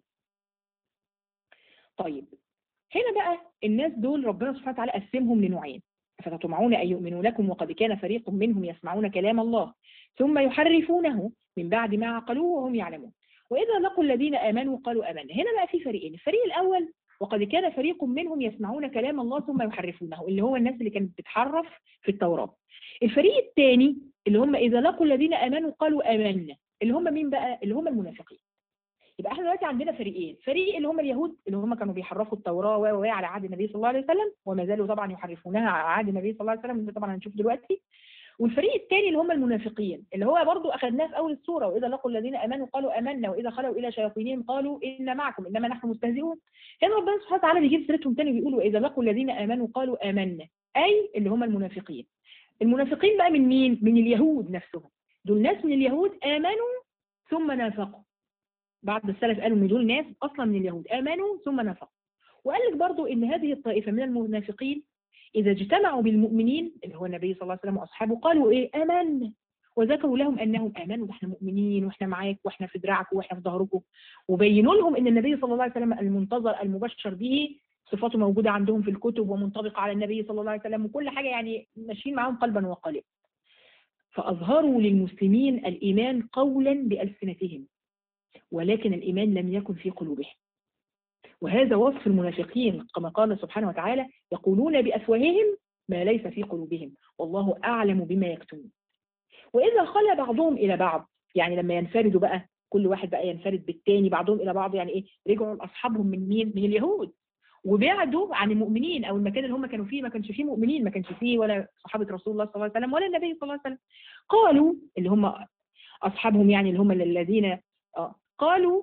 طيب هنا بقى الناس دول ربنا سبحانه وتعالى قسمهم لنوعين فتطمعون ان يؤمنوا لكم وقد كان فريق منهم يسمعون كلام الله ثم يحرفونه من بعد ما عقلوه وهم يعلمون واذا لقوا الذين امنوا قالوا امنا هنا بقى في فريقين الفريق الاول وقد كان فريق منهم يسمعون كلام الله ثم يحرفونه اللي هو الناس اللي كانت بتحرف في التوراة الفريق الثاني اللي هم إذا لقوا الذين آمنوا قالوا آمنا اللي هم مين بقى اللي هم المنافقين يبقى احنا دلوقتي عندنا فريقين فريق اللي هم اليهود اللي هم كانوا بيحرفوا التوراة و و على عهد النبي صلى الله عليه وسلم وما زالوا طبعا يحرفونها على عهد النبي صلى الله عليه وسلم ده طبعا هنشوف دلوقتي والفريق الثاني اللي هم المنافقين اللي هو برضو اخذناه في اول السوره واذا لقوا الذين امنوا قالوا امنا واذا خلوا الى شياطينهم قالوا انا معكم انما نحن مستهزئون هنا ربنا سبحانه وتعالى بيجيب سيرتهم تاني بيقول واذا لقوا الذين امنوا قالوا امنا اي اللي هم المنافقين المنافقين بقى من مين من اليهود نفسهم دول ناس من اليهود امنوا ثم نافقوا بعض السلف قالوا ان دول ناس اصلا من اليهود امنوا ثم نافقوا وقال لك برضو ان هذه الطائفه من المنافقين إذا اجتمعوا بالمؤمنين اللي هو النبي صلى الله عليه وسلم وأصحابه قالوا إيه آمنا وذكروا لهم أنهم آمنوا احنا مؤمنين وإحنا معاك وإحنا في دراعكم وإحنا في ظهركم وبينوا لهم أن النبي صلى الله عليه وسلم المنتظر المبشر به صفاته موجودة عندهم في الكتب ومنطبقة على النبي صلى الله عليه وسلم وكل حاجة يعني ماشيين معاهم قلبا وقالبا فأظهروا للمسلمين الإيمان قولا بألسنتهم ولكن الإيمان لم يكن في قلوبهم وهذا وصف المنافقين كما قال سبحانه وتعالى يقولون بأفواههم ما ليس في قلوبهم والله أعلم بما يكتمون وإذا خلى بعضهم إلى بعض يعني لما ينفردوا بقى كل واحد بقى ينفرد بالتاني بعضهم إلى بعض يعني إيه رجعوا لأصحابهم من مين من اليهود وبعدوا عن المؤمنين أو المكان اللي هم كانوا فيه ما كانش فيه مؤمنين ما كانش فيه ولا صحابة رسول الله صلى الله عليه وسلم ولا النبي صلى الله عليه وسلم قالوا اللي هم أصحابهم يعني اللي هم الذين آه قالوا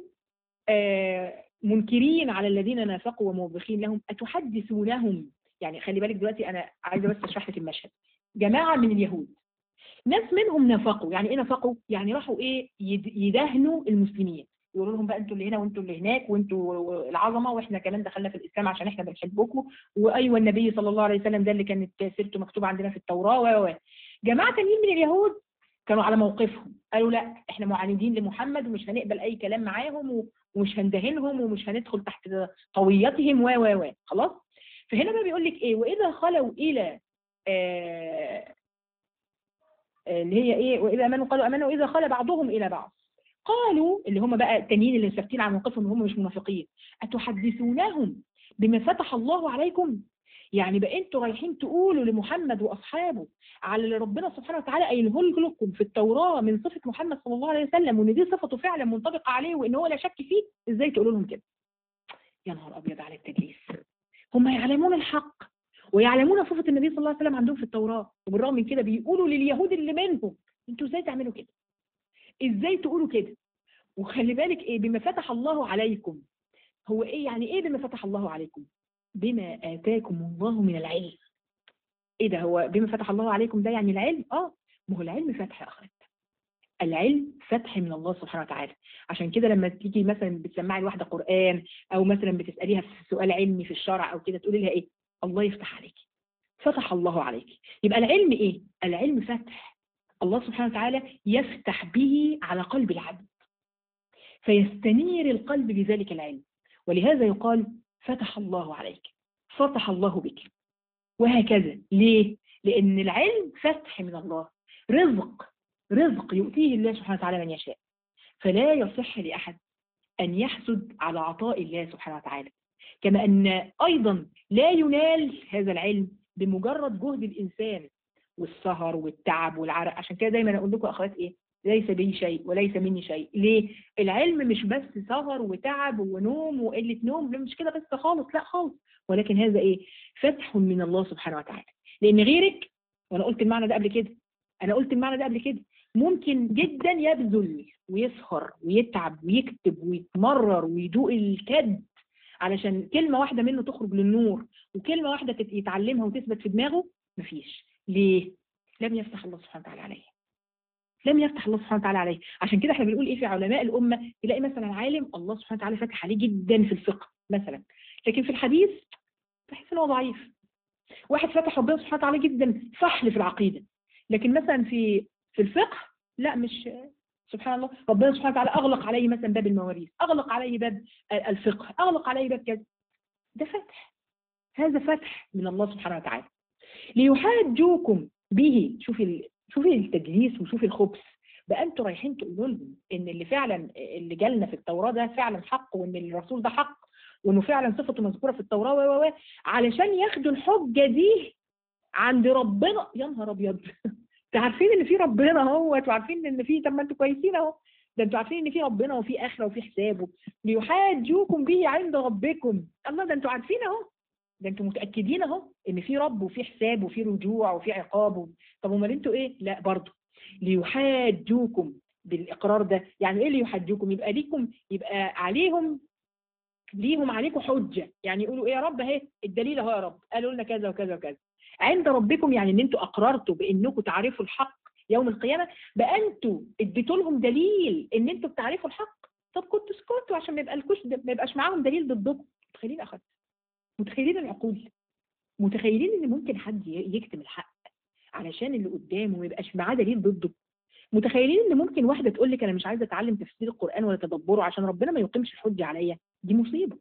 آه منكرين على الذين نافقوا وموبخين لهم أتحدثونهم يعني خلي بالك دلوقتي أنا عايزة بس أشرح لك المشهد جماعة من اليهود ناس منهم نافقوا يعني إيه نافقوا؟ يعني راحوا إيه يدهنوا المسلمين يقولوا لهم بقى انتوا اللي هنا وانتوا اللي هناك وانتوا العظمه واحنا كمان دخلنا في الاسلام عشان احنا بنحبكم وايوه النبي صلى الله عليه وسلم ده اللي كانت سيرته مكتوبه عندنا في التوراه و و جماعه تانيين من اليهود كانوا على موقفهم قالوا لا احنا معاندين لمحمد ومش هنقبل اي كلام معاهم ومش هندهنهم ومش هندخل تحت طويتهم و و و خلاص فهنا بقى بيقول لك ايه واذا خلوا الى آه اللي هي ايه واذا امنوا قالوا امنوا واذا خلى بعضهم الى بعض قالوا اللي هم بقى التانيين اللي ثابتين على موقفهم هم مش منافقين اتحدثونهم بما فتح الله عليكم يعني بقى انتوا رايحين تقولوا لمحمد واصحابه على اللي ربنا سبحانه وتعالى قايله لكم في التوراه من صفه محمد صلى الله عليه وسلم وان دي صفته فعلا منطبقه عليه وان هو لا شك فيه ازاي تقولوا لهم كده يا نهار ابيض على التدليس هم يعلمون الحق ويعلمون صفه النبي صلى الله عليه وسلم عندهم في التوراه وبالرغم من كده بيقولوا لليهود اللي منهم انتوا ازاي تعملوا كده ازاي تقولوا كده وخلي بالك ايه بما فتح الله عليكم هو ايه يعني ايه بما فتح الله عليكم بما اتاكم الله من العلم ايه ده هو بما فتح الله عليكم ده يعني العلم اه ما هو العلم فتح يا اخوات العلم فتح من الله سبحانه وتعالى عشان كده لما تيجي مثلا بتسمعي الواحده قران او مثلا بتساليها في سؤال علمي في الشرع او كده تقولي لها ايه الله يفتح عليكي فتح الله عليك يبقى العلم ايه العلم فتح الله سبحانه وتعالى يفتح به على قلب العبد فيستنير القلب بذلك العلم ولهذا يقال فتح الله عليك فتح الله بك وهكذا ليه؟ لأن العلم فتح من الله رزق رزق يؤتيه الله سبحانه وتعالى من يشاء فلا يصح لأحد أن يحسد على عطاء الله سبحانه وتعالى كما أن أيضا لا ينال هذا العلم بمجرد جهد الإنسان والسهر والتعب والعرق عشان كده دايما أقول لكم أخوات إيه ليس بي شيء وليس مني شيء ليه العلم مش بس سهر وتعب ونوم وقلة نوم لا مش كده بس خالص لا خالص ولكن هذا ايه فتح من الله سبحانه وتعالى لان غيرك وانا قلت المعنى ده قبل كده انا قلت المعنى ده قبل كده ممكن جدا يبذل ويسهر ويتعب ويكتب ويتمرر ويدوق الكد علشان كلمة واحدة منه تخرج للنور وكلمة واحدة يتعلمها وتثبت في دماغه مفيش ليه؟ لم يفتح الله سبحانه وتعالى عليه لم يفتح الله سبحانه وتعالى عليه عشان كده احنا بنقول ايه في علماء الامه تلاقي مثلا عالم الله سبحانه وتعالى فتح عليه جدا في الفقه مثلا لكن في الحديث تحس ان هو ضعيف واحد فتح ربنا سبحانه وتعالى جدا فحل في العقيده لكن مثلا في في الفقه لا مش سبحان الله ربنا سبحانه وتعالى اغلق عليه مثلا باب المواريث اغلق عليه باب الفقه اغلق عليه باب كذا ده فتح هذا فتح من الله سبحانه وتعالى ليحاجوكم به شوفي شوفي التدليس وشوفي الخبث بقى انتوا رايحين تقولوا لهم ان اللي فعلا اللي جالنا في التوراه ده فعلا حق وان الرسول ده حق وانه فعلا صفته مذكوره في التوراه و و علشان ياخدوا الحجه دي عند ربنا يا نهار ابيض انتوا عارفين ان في ربنا اهو انتوا عارفين ان في طب ما انتوا كويسين اهو ده انتوا عارفين ان في ربنا وفي اخره وفي حسابه ليحاجوكم به عند ربكم الله ده انتوا عارفين اهو ده انتوا متاكدين اهو ان في رب وفي حساب وفي رجوع وفي عقاب طب امال انتوا ايه لا برضه ليحاجوكم بالاقرار ده يعني ايه ليحاجوكم يبقى ليكم يبقى عليهم ليهم عليكم حجه يعني يقولوا ايه يا رب اهي الدليل اهو يا رب قالوا لنا كذا وكذا وكذا عند ربكم يعني ان انتوا اقررتوا بانكم تعرفوا الحق يوم القيامه بقى انتوا اديتوا لهم دليل ان انتوا بتعرفوا الحق طب كنتوا اسكتوا عشان ما يبقالكوش ما يبقاش معاهم دليل ضدكم متخيلين اخدت متخيلين العقول متخيلين ان ممكن حد يكتم الحق علشان اللي قدامه ما يبقاش معاه دليل ضده متخيلين ان ممكن واحده تقول لك انا مش عايزه اتعلم تفسير القران ولا تدبره عشان ربنا ما يقيمش الحجه عليا دي مصيبه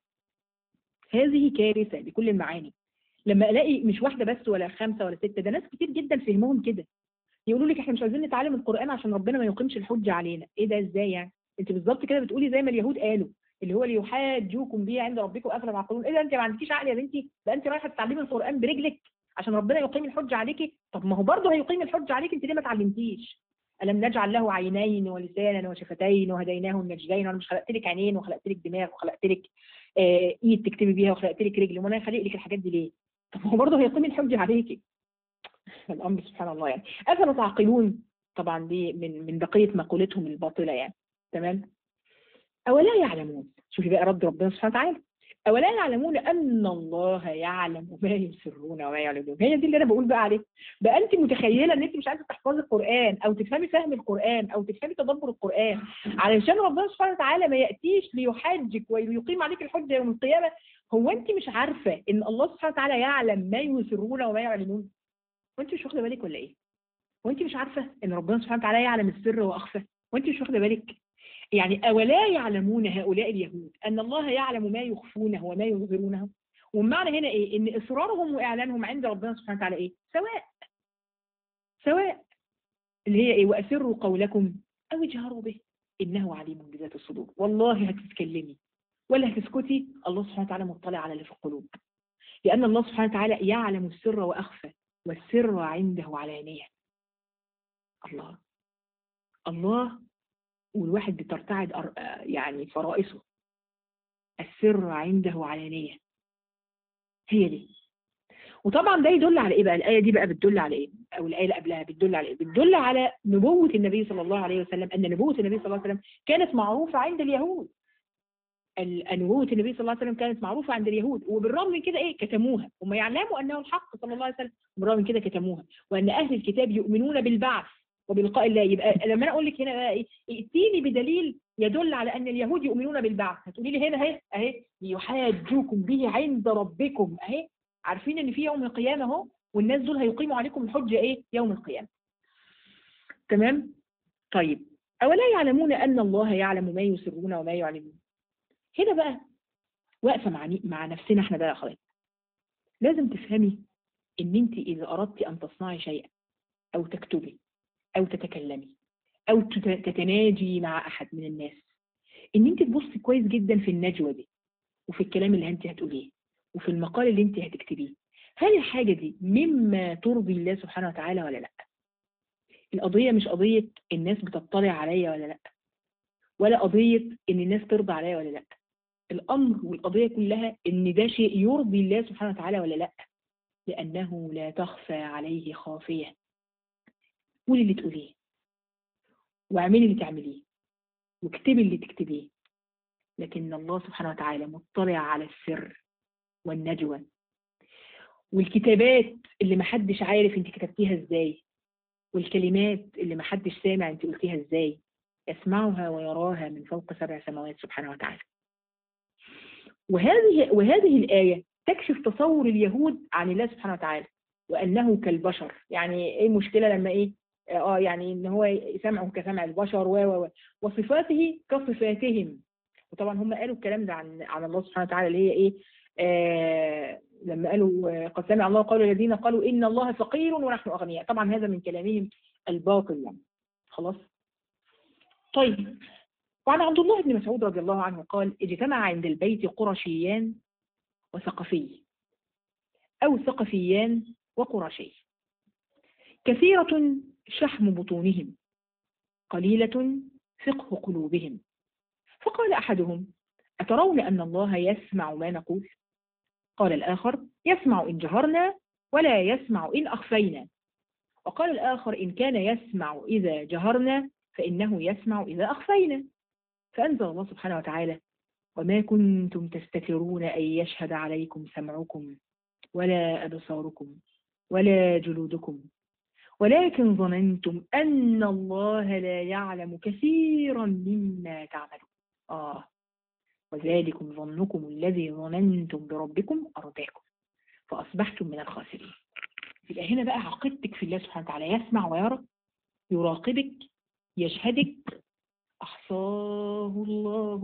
هذه كارثه بكل المعاني لما الاقي مش واحده بس ولا خمسه ولا سته ده ناس كتير جدا فهمهم كده يقولوا لك احنا مش عايزين نتعلم القران عشان ربنا ما يقيمش الحجه علينا ايه ده ازاي يعني انت بالظبط كده بتقولي زي ما اليهود قالوا اللي هو ليحاجوكم به عند ربكم افلا تعقلون ايه ده انت ما عندكيش عقل يا بنتي ده انت رايحه تتعلمي القران برجلك عشان ربنا يقيم الحجه عليكي طب ما هو برضه هيقيم الحجه عليكي انت ليه ما اتعلمتيش الم نجعل له عينين ولسانا وشفتين وهديناه النجدين وانا مش خلقت لك عينين وخلقت لك دماغ وخلقت لك آه ايد تكتبي بيها وخلقت لك رجل وانا خلق لك الحاجات دي ليه طب ما هو برضه هيقيم الحجه عليكي الامر سبحان الله يعني افلا تعقلون طبعا دي من من بقيه مقولتهم الباطله يعني تمام أولا يعلمون شوفي بقى رد ربنا سبحانه وتعالى أولا يعلمون أن الله يعلم ما يسرون وما يعلنون هي دي اللي أنا بقول بقى عليه بقى أنت متخيلة أن أنت مش عايزة تحفظي القرآن أو تفهمي فهم القرآن أو تفهمي تدبر القرآن علشان ربنا سبحانه وتعالى ما يأتيش ليحاجك ويقيم عليك الحجة يوم القيامة هو أنت مش عارفة أن الله سبحانه وتعالى يعلم ما يسرون وما يعلنون وأنت مش واخدة بالك ولا إيه؟ وأنت مش عارفة أن ربنا سبحانه وتعالى يعلم السر وأخفى وأنت مش واخدة بالك يعني أولا يعلمون هؤلاء اليهود أن الله يعلم ما يخفونه وما يظهرونه والمعنى هنا إيه إن إصرارهم وإعلانهم عند ربنا سبحانه وتعالى إيه سواء سواء اللي هي إيه وأسروا قولكم أو اجهروا به إنه عليم بذات الصدور والله هتتكلمي ولا هتسكتي الله سبحانه وتعالى مطلع على اللي في القلوب لأن الله سبحانه وتعالى يعلم السر وأخفى والسر عنده علانية الله الله والواحد بترتعد أر- آه يعني فرائصه السر عنده علانية هي دي وطبعا ده يدل على ايه بقى الآية دي بقى بتدل على ايه او الآية اللي قبلها بتدل على ايه بتدل على نبوة النبي صلى الله عليه وسلم ان نبوة النبي صلى الله عليه وسلم كانت معروفة عند اليهود ال- نبوة النبي صلى الله عليه وسلم كانت معروفة عند اليهود وبالرغم من كده ايه كتموها هم يعلموا انه الحق صلى الله عليه وسلم بالرغم من كده كتموها وان اهل الكتاب يؤمنون بالبعث وبلقاء الله يبقى لما انا اقول لك هنا بقى ايه ائتيني بدليل يدل على ان اليهود يؤمنون بالبعث هتقولي لي هنا اهي اهي يحاجوكم به عند ربكم اهي عارفين ان في يوم القيامه اهو والناس دول هيقيموا عليكم الحجه ايه يوم القيامه تمام طيب اولا يعلمون ان الله يعلم ما يسرون وما يعلنون هنا بقى واقفه مع مع نفسنا احنا بقى يا اخوات لازم تفهمي ان انت اذا اردت ان تصنعي شيئا او تكتبي او تتكلمي او تت- تتناجي مع احد من الناس ان انت تبصي كويس جدا في النجوى دي وفي الكلام اللي انت هتقوليه وفي المقال اللي انت هتكتبيه هل الحاجة دي مما ترضي الله سبحانه وتعالى ولا لا القضية مش قضية الناس بتطلع عليا ولا لا ولا قضية ان الناس ترضى عليا ولا لا الامر والقضية كلها ان ده شيء يرضي الله سبحانه وتعالى ولا لا لانه لا تخفى عليه خافية قولي اللي تقوليه واعملي اللي تعمليه واكتبي اللي تكتبيه لكن الله سبحانه وتعالى مطلع على السر والنجوى والكتابات اللي محدش عارف انت كتبتيها ازاي والكلمات اللي محدش سامع انت قلتيها ازاي يسمعها ويراها من فوق سبع سماوات سبحانه وتعالى وهذه وهذه الآية تكشف تصور اليهود عن الله سبحانه وتعالى وأنه كالبشر يعني ايه المشكلة لما ايه اه يعني ان هو سمعه كسمع البشر و و و وصفاته كصفاتهم وطبعا هم قالوا الكلام ده عن عن الله سبحانه وتعالى اللي هي ايه آه لما قالوا آه، قد سمع الله قول الذين قالوا ان الله فقير ونحن اغنياء طبعا هذا من كلامهم الباطل يعني خلاص طيب وعن عبد الله بن مسعود رضي الله عنه قال اجتمع عند البيت قرشيان وثقفي او ثقفيان وقرشي كثيرة شحم بطونهم قليلة فقه قلوبهم فقال أحدهم أترون أن الله يسمع ما نقول قال الآخر يسمع إن جهرنا ولا يسمع إن أخفينا وقال الآخر إن كان يسمع إذا جهرنا فإنه يسمع إذا أخفينا فأنزل الله سبحانه وتعالى وما كنتم تستترون أن يشهد عليكم سمعكم ولا أبصاركم ولا جلودكم ولكن ظننتم أن الله لا يعلم كثيرا مما تعملون آه وذلكم ظنكم الذي ظننتم بربكم أرداكم فأصبحتم من الخاسرين يبقى هنا بقى عقيدتك في الله سبحانه وتعالى يسمع ويرى يراقبك يشهدك أحصاه الله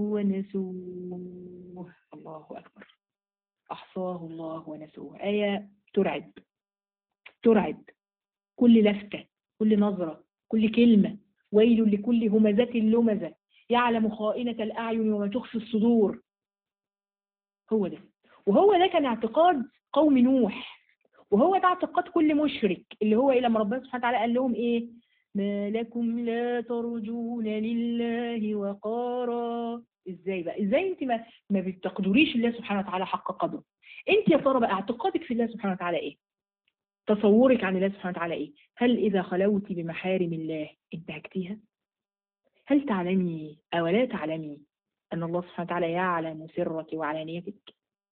ونسوه الله أكبر أحصاه الله ونسوه آية ترعب ترعب كل لفتة كل نظرة كل كلمة ويل لكل همزة لمزة يعلم خائنة الأعين وما تخفي الصدور هو ده وهو ده كان اعتقاد قوم نوح وهو ده اعتقاد كل مشرك اللي هو إيه لما ربنا سبحانه وتعالى قال لهم إيه ما لكم لا ترجون لله وقارا ازاي بقى ازاي انت ما ما بتقدريش الله سبحانه وتعالى حق قدره انت يا ترى بقى اعتقادك في الله سبحانه وتعالى ايه تصورك عن الله سبحانه وتعالى ايه هل اذا خلوت بمحارم الله انتهكتيها هل تعلمي او لا تعلمي ان الله سبحانه وتعالى يعلم سرك وعلانيتك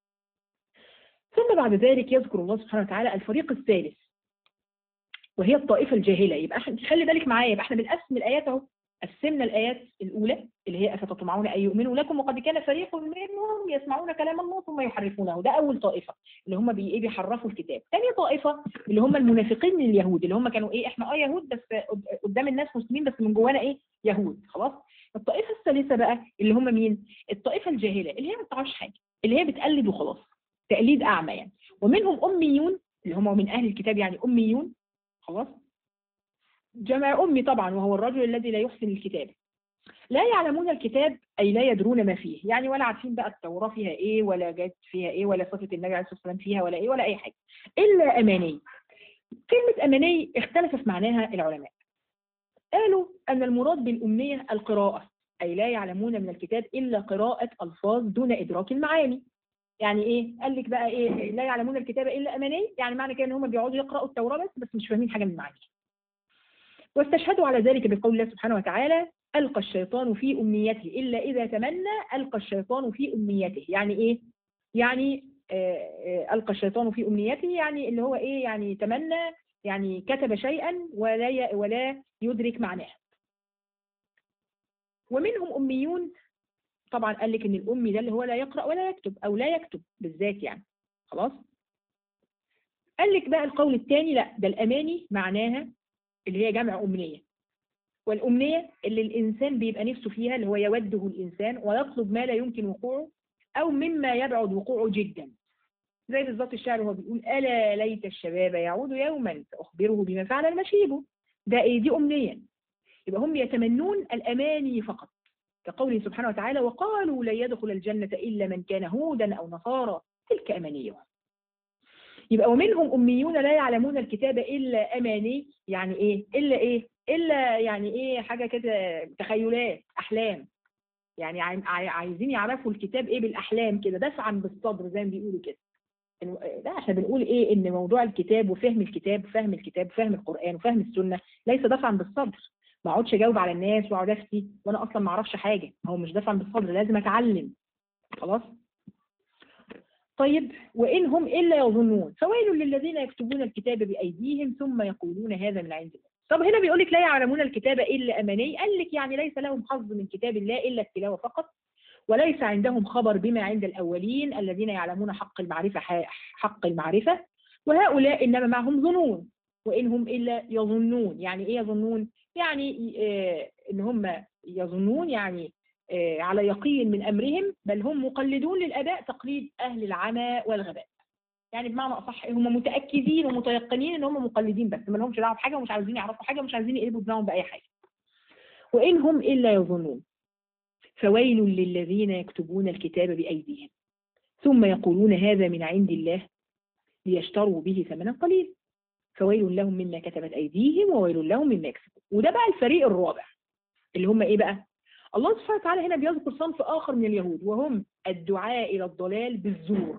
ثم بعد ذلك يذكر الله سبحانه وتعالى الفريق الثالث وهي الطائفة الجاهلة يبقى احنا خلي بالك معايا يبقى احنا بنقسم الآيات اهو قسمنا الآيات الأولى اللي هي أفتطمعون أن يؤمنوا لكم وقد كان فريق منهم يسمعون كلام الله ثم يحرفونه ده أول طائفة اللي هم بي إيه بيحرفوا الكتاب ثاني طائفة اللي هم المنافقين من اليهود اللي هم كانوا إيه إحنا أه يهود بس قدام الناس مسلمين بس من جوانا إيه يهود خلاص الطائفة الثالثة بقى اللي هم مين الطائفة الجاهلة اللي هي ما بتعرفش حاجة اللي هي بتقلد وخلاص تقليد أعمى يعني ومنهم أميون اللي هم من أهل الكتاب يعني أميون خلاص جمع أمي طبعا وهو الرجل الذي لا يحسن الكتابة لا يعلمون الكتاب أي لا يدرون ما فيه يعني ولا عارفين بقى التوراة فيها إيه ولا جت فيها إيه ولا صفة النبي عليه الصلاة والسلام فيها ولا إيه ولا أي حاجة إلا أماني كلمة أماني اختلف في معناها العلماء قالوا أن المراد بالأمنية القراءة أي لا يعلمون من الكتاب إلا قراءة ألفاظ دون إدراك المعاني يعني إيه؟ قال لك بقى إيه؟ لا يعلمون الكتاب إلا أماني يعني معنى كده إن هم بيقعدوا يقرأوا التوراة بس بس مش فاهمين حاجة من معانيها واستشهدوا على ذلك بقول الله سبحانه وتعالى ألقى الشيطان في أمنيته إلا إذا تمنى ألقى الشيطان في أمنيته يعني إيه؟ يعني آه، آه، ألقى الشيطان في أمنيته يعني اللي هو إيه يعني تمنى يعني كتب شيئا ولا ي- ولا يدرك معناه ومنهم أميون طبعا قال لك إن الأمي ده اللي هو لا يقرأ ولا يكتب أو لا يكتب بالذات يعني خلاص قال لك بقى القول الثاني لا ده الأماني معناها اللي هي جمع أمنية والأمنية اللي الإنسان بيبقى نفسه فيها اللي هو يوده الإنسان ويطلب ما لا يمكن وقوعه أو مما يبعد وقوعه جدا زي بالظبط الشاعر وهو بيقول ألا ليت الشباب يعود يوما فأخبره بما فعل المشيب ده إيه دي أمنية يبقى هم يتمنون الأماني فقط كقوله سبحانه وتعالى وقالوا لن يدخل الجنة إلا من كان هودا أو نصارى تلك أمانيهم يبقى ومنهم أميون لا يعلمون الكتاب إلا أماني يعني إيه إلا إيه إلا يعني إيه حاجة كده تخيلات أحلام يعني عاي- عاي- عايزين يعرفوا الكتاب إيه بالأحلام كده دفعا بالصدر زي ما بيقولوا كده إنه- لا احنا بنقول ايه ان موضوع الكتاب وفهم الكتاب وفهم الكتاب وفهم القرآن وفهم السنة ليس دفعا بالصدر ما اقعدش اجاوب على الناس واقعد افتي وانا اصلا ما اعرفش حاجة هو مش دفعا بالصدر لازم اتعلم خلاص طيب وإن هم إلا يظنون فويل للذين يكتبون الكتاب بأيديهم ثم يقولون هذا من عند الله طب هنا بيقول لك لا يعلمون الكتاب إلا أماني قال لك يعني ليس لهم حظ من كتاب الله إلا التلاوة فقط وليس عندهم خبر بما عند الأولين الذين يعلمون حق المعرفة حق المعرفة وهؤلاء إنما معهم ظنون وإن هم إلا يظنون يعني إيه يظنون يعني آه إن هم يظنون يعني آه على يقين من أمرهم بل هم مقلدون للأداء تقليد أهل العمى والغباء يعني بمعنى أصح هم متأكدين ومتيقنين إن هم مقلدين بس ما لهمش دعوة بحاجة ومش عايزين يعرفوا حاجة ومش عايزين يقلبوا دماغهم بأي حاجة وإن هم إلا يظنون فويل للذين يكتبون الكتاب بأيديهم ثم يقولون هذا من عند الله ليشتروا به ثمنا قليل فويل لهم مما كتبت أيديهم وويل لهم مما يكسبون وده بقى الفريق الرابع اللي هم إيه بقى الله سبحانه وتعالى هنا بيذكر صنف آخر من اليهود وهم الدعاء إلى الضلال بالزور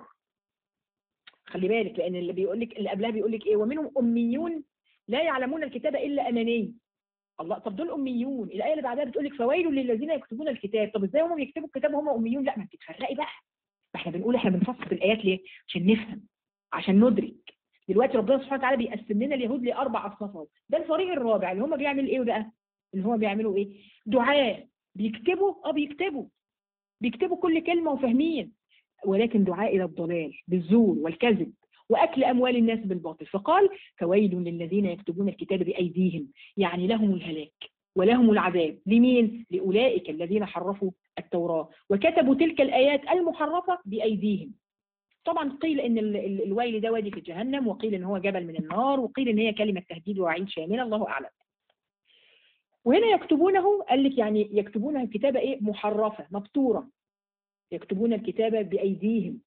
خلي بالك لأن اللي بيقول لك اللي قبلها بيقول لك إيه ومنهم أميون لا يعلمون الكتاب إلا أماني الله طب دول أميون الآية اللي بعدها بتقول لك فويل للذين يكتبون الكتاب طب إزاي هم بيكتبوا الكتاب وهم أميون لا ما انت تفرقي بقى ما احنا بنقول احنا بنفصل الآيات ليه عشان نفهم عشان ندرك دلوقتي ربنا سبحانه وتعالى بيقسم لنا اليهود لأربع أصناف اهو ده الفريق الرابع اللي هم بيعمل إيه بقى اللي هم بيعملوا إيه دعاء بيكتبوا اه بيكتبوا بيكتبوا كل كلمة وفاهمين ولكن دعاء إلى الضلال بالزور والكذب وأكل أموال الناس بالباطل فقال فويل للذين يكتبون الكتاب بأيديهم يعني لهم الهلاك ولهم العذاب لمين؟ لأولئك الذين حرفوا التوراة وكتبوا تلك الآيات المحرفة بأيديهم طبعا قيل ان الويل ده وادي في جهنم وقيل ان هو جبل من النار وقيل ان هي كلمة تهديد ووعيد شاملة الله أعلم وهنا يكتبونه قال لك يعني يكتبون الكتابة ايه محرفة مبتورة يكتبون الكتابة بأيديهم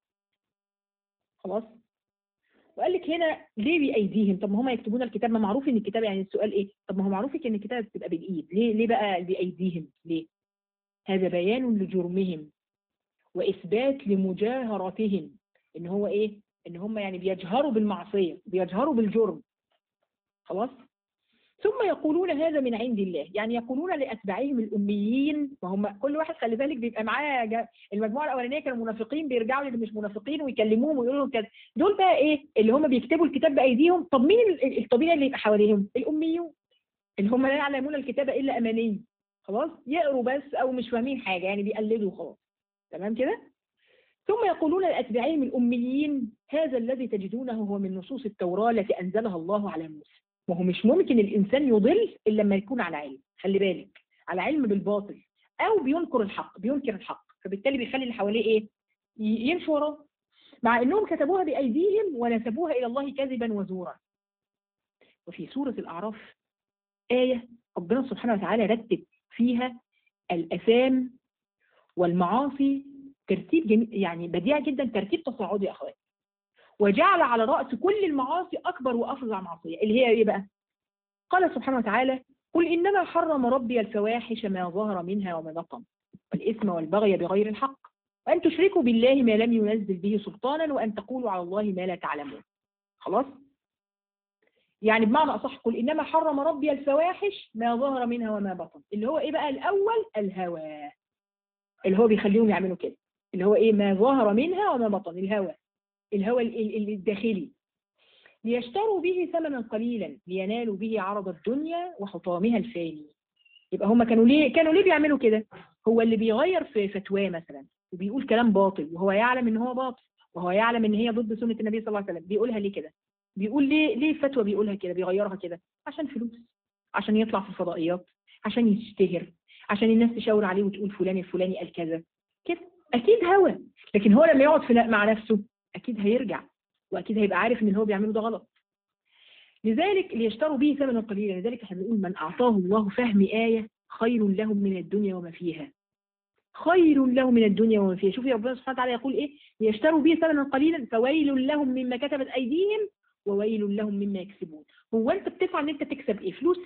خلاص وقال لك هنا ليه بأيديهم طب ما هم يكتبون الكتاب ما معروف ان الكتاب يعني السؤال ايه طب ما هو معروف ان الكتاب بتبقى بالإيد ليه ليه بقى بأيديهم ليه هذا بيان لجرمهم وإثبات لمجاهرتهم ان هو ايه ان هم يعني بيجهروا بالمعصية بيجهروا بالجرم خلاص ثم يقولون هذا من عند الله يعني يقولون لأتباعهم الأميين وهم كل واحد خلي بالك بيبقى معاه المجموعة الأولانية كانوا منافقين بيرجعوا للي مش منافقين ويكلموهم ويقولوا لهم كذا دول بقى إيه اللي هم بيكتبوا الكتاب بأيديهم طب مين الطبيعي اللي يبقى حواليهم الأميون اللي هم لا يعلمون الكتاب إلا أماني خلاص يقروا بس أو مش فاهمين حاجة يعني بيقلدوا خلاص تمام كده ثم يقولون لأتباعهم الأميين هذا الذي تجدونه هو من نصوص التوراة التي أنزلها الله على موسى وهو مش ممكن الإنسان يضل إلا لما يكون على علم خلي بالك على علم بالباطل أو بينكر الحق بينكر الحق فبالتالي بيخلي اللي حواليه إيه يمشوا وراه مع أنهم كتبوها بأيديهم ونسبوها إلى الله كذبا وزورا وفي سورة الأعراف آية ربنا سبحانه وتعالى رتب فيها الأثام والمعاصي ترتيب جميل يعني بديع جدا ترتيب تصاعدي يا أخواتي وجعل على رأس كل المعاصي أكبر وأفظع معصية اللي هي إيه بقى؟ قال سبحانه وتعالى قل إنما حرم ربي الفواحش ما ظهر منها وما بطن والإثم والبغي بغير الحق وأن تشركوا بالله ما لم ينزل به سلطانا وأن تقولوا على الله ما لا تعلمون خلاص؟ يعني بمعنى أصح قل إنما حرم ربي الفواحش ما ظهر منها وما بطن اللي هو إيه بقى الأول الهوى اللي هو بيخليهم يعملوا كده اللي هو إيه ما ظهر منها وما بطن الهوى الهوى الداخلي ليشتروا به ثمنا قليلا لينالوا به عرض الدنيا وحطامها الفاني يبقى هم كانوا ليه كانوا ليه بيعملوا كده هو اللي بيغير في فتواه مثلا وبيقول كلام باطل وهو يعلم ان هو باطل وهو يعلم ان هي ضد سنه النبي صلى الله عليه وسلم بيقولها ليه كده بيقول ليه ليه فتوى بيقولها كده بيغيرها كده عشان فلوس عشان يطلع في الفضائيات عشان يشتهر عشان الناس تشاور عليه وتقول فلان الفلاني قال كذا كده اكيد هوى لكن هو لما يقعد في مع نفسه اكيد هيرجع واكيد هيبقى عارف ان اللي هو بيعمله ده غلط لذلك ليشتروا به ثمنا قليلا لذلك احنا بنقول من اعطاه الله فهم ايه خير لهم من الدنيا وما فيها خير لهم من الدنيا وما فيها شوفي ربنا سبحانه وتعالى يقول ايه ليشتروا به ثمنا قليلا فويل لهم مما كتبت ايديهم وويل لهم مما يكسبون هو انت بتسعى ان انت تكسب ايه فلوس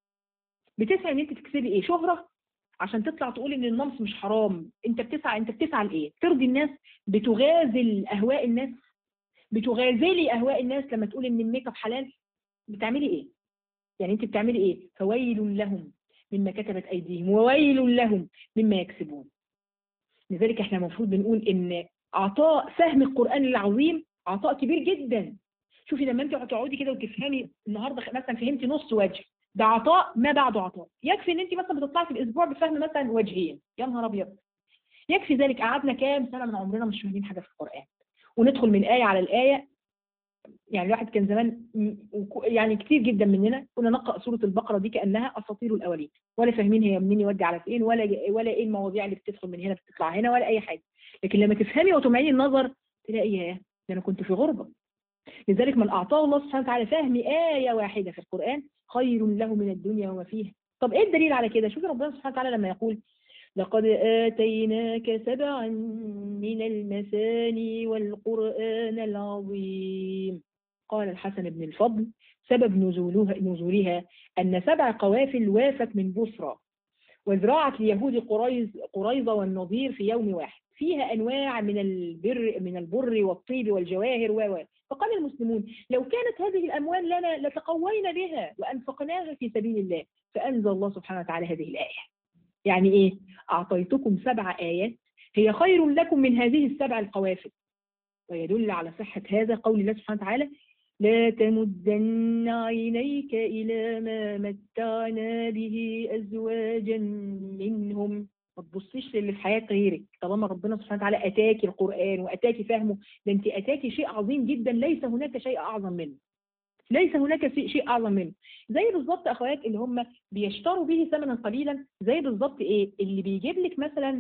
بتسعى ان انت تكسبي ايه شهرة عشان تطلع تقول ان النمص مش حرام انت بتسعى انت بتسعى لايه ترضي الناس بتغازل اهواء الناس بتغازلي اهواء الناس لما تقول ان الميك اب حلال بتعملي ايه يعني انت بتعملي ايه فويل لهم مما كتبت ايديهم وويل لهم مما يكسبون لذلك احنا المفروض بنقول ان عطاء فهم القرآن العظيم عطاء كبير جدا شوفي لما انت هتقعدي كده وتفهمي النهارده مثلا فهمتي نص وجه ده عطاء ما بعده عطاء يكفي ان انت مثلا بتطلعي في الاسبوع بفهم مثلا وجهين يا نهار ابيض يكفي ذلك قعدنا كام سنه من عمرنا مش فاهمين حاجه في القران وندخل من ايه على الايه يعني الواحد كان زمان يعني كتير جدا مننا كنا نقرا سوره البقره دي كانها اساطير الاولين ولا فاهمين هي منين يودي على فين ولا ولا ايه المواضيع اللي بتدخل من هنا بتطلع هنا ولا اي حاجه لكن لما تفهمي وتمعيني النظر تلاقي ياه ده انا كنت في غربه لذلك من اعطاه الله سبحانه وتعالى فهم ايه واحده في القران خير له من الدنيا وما فيها طب ايه الدليل على كده شوفي ربنا سبحانه وتعالى لما يقول لقد آتيناك سبعا من المثاني والقرآن العظيم قال الحسن بن الفضل سبب نزولها, نزولها أن سبع قوافل وافت من بصرى وزراعة اليهود قريظ قريظة والنظير في يوم واحد فيها أنواع من البر من البر والطيب والجواهر و فقال المسلمون لو كانت هذه الأموال لنا لتقوينا بها وأنفقناها في سبيل الله فأنزل الله سبحانه وتعالى هذه الآية يعني إيه أعطيتكم سبع آيات هي خير لكم من هذه السبع القوافل ويدل على صحة هذا قول الله سبحانه وتعالى لا تمدن عينيك إلى ما متعنا به أزواجا منهم ما تبصيش للي في حياة غيرك طالما ربنا سبحانه وتعالى أتاكي القرآن وأتاكي فهمه ده أنت أتاكي شيء عظيم جدا ليس هناك شيء أعظم منه ليس هناك شيء أعظم منه زي بالظبط أخوات اللي هم بيشتروا به ثمنا قليلا زي بالظبط إيه اللي بيجيب لك مثلا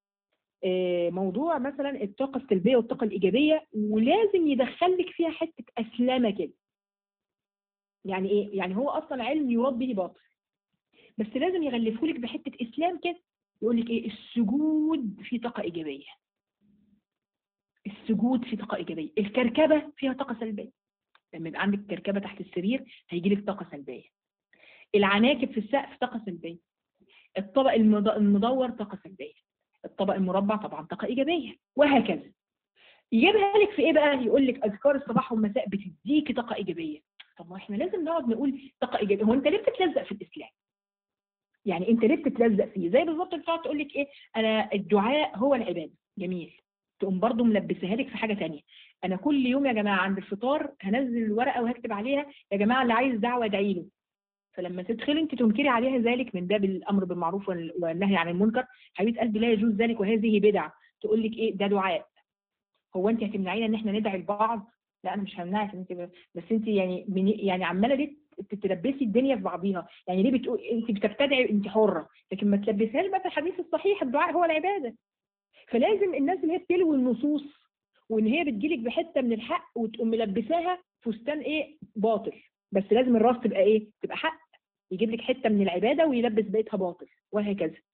موضوع مثلا الطاقة السلبية والطاقة الإيجابية ولازم يدخل لك فيها حتة أسلامة كده يعني إيه؟ يعني هو أصلا علم يراد به باطل بس لازم يغلفه لك بحتة إسلام كده يقول لك إيه السجود فيه طاقة إيجابية السجود فيه طاقة إيجابية الكركبة فيها طاقة سلبية لما يبقى عندك كركبة تحت السرير هيجي لك طاقة سلبية العناكب في السقف طاقة سلبية الطبق المدور طاقة سلبية الطبق المربع طبعا طاقة إيجابية وهكذا يجيبها لك في إيه بقى يقول لك أذكار الصباح والمساء بتديكي طاقة إيجابية طب ما إحنا لازم نقعد نقول طاقة إيجابية هو أنت ليه بتتلزق في الإسلام يعني أنت ليه بتتلزق فيه زي بالظبط بتقعد تقول لك إيه أنا الدعاء هو العبادة جميل تقوم برضه ملبسها لك في حاجة تانية أنا كل يوم يا جماعة عند الفطار هنزل الورقة وهكتب عليها يا جماعة اللي عايز دعوة ادعي له فلما تدخلي انت تنكري عليها ذلك من باب الامر بالمعروف والنهي عن المنكر حبيبه قلبي لا يجوز ذلك وهذه بدعه تقول لك ايه ده دعاء هو انت هتمنعينا ان احنا ندعي لبعض لا انا مش همنعك انت بس انت يعني من يعني عماله ليه تلبسي الدنيا في بعضيها يعني ليه بتقول انت بتبتدعي انت حره لكن ما تلبسهاش بقى في الحديث الصحيح الدعاء هو العباده فلازم الناس اللي هي بتلوي النصوص وان هي بتجيلك بحته من الحق وتقوم ملبساها فستان ايه باطل بس لازم الراس تبقى ايه تبقى حق يجيب لك حته من العباده ويلبس بقيتها باطل وهكذا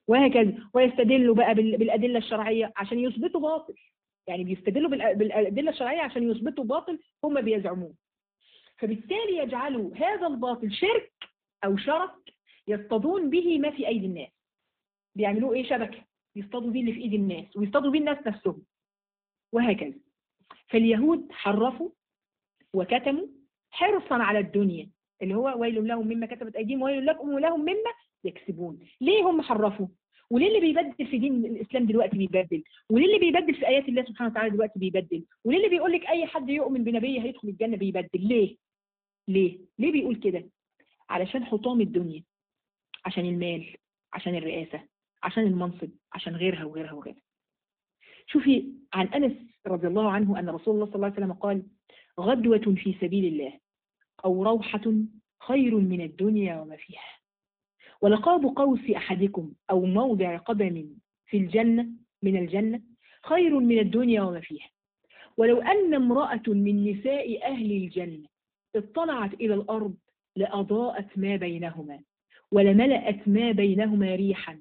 وهكذا ويستدلوا بقى بالأدلة الشرعية عشان يثبتوا باطل يعني بيستدلوا بالأدلة الشرعية عشان يثبتوا باطل هم بيزعموه فبالتالي يجعلوا هذا الباطل شرك أو شرك يصطادون به ما في أيدي الناس بيعملوه إيه شبكة يصطادوا به اللي في إيد الناس ويصطادوا به الناس نفسهم وهكذا فاليهود حرفوا وكتموا حرصا على الدنيا اللي هو ويل لهم مما كتبت أيديهم ويل لكم ولهم مما يكسبون ليه هم حرفوا وليه اللي بيبدل في دين الاسلام دلوقتي بيبدل وليه اللي بيبدل في ايات الله سبحانه وتعالى دلوقتي بيبدل وليه اللي بيقول لك اي حد يؤمن بنبي هيدخل الجنه بيبدل ليه ليه ليه بيقول كده علشان حطام الدنيا عشان المال عشان الرئاسه عشان المنصب عشان غيرها وغيرها وغيرها شوفي عن انس رضي الله عنه ان رسول الله صلى الله عليه وسلم قال غدوه في سبيل الله او روحه خير من الدنيا وما فيها ولقاب قوس أحدكم أو موضع قدم في الجنة من الجنة خير من الدنيا وما فيها ولو أن امرأة من نساء أهل الجنة اطلعت إلى الأرض لأضاءت ما بينهما ولملأت ما بينهما ريحا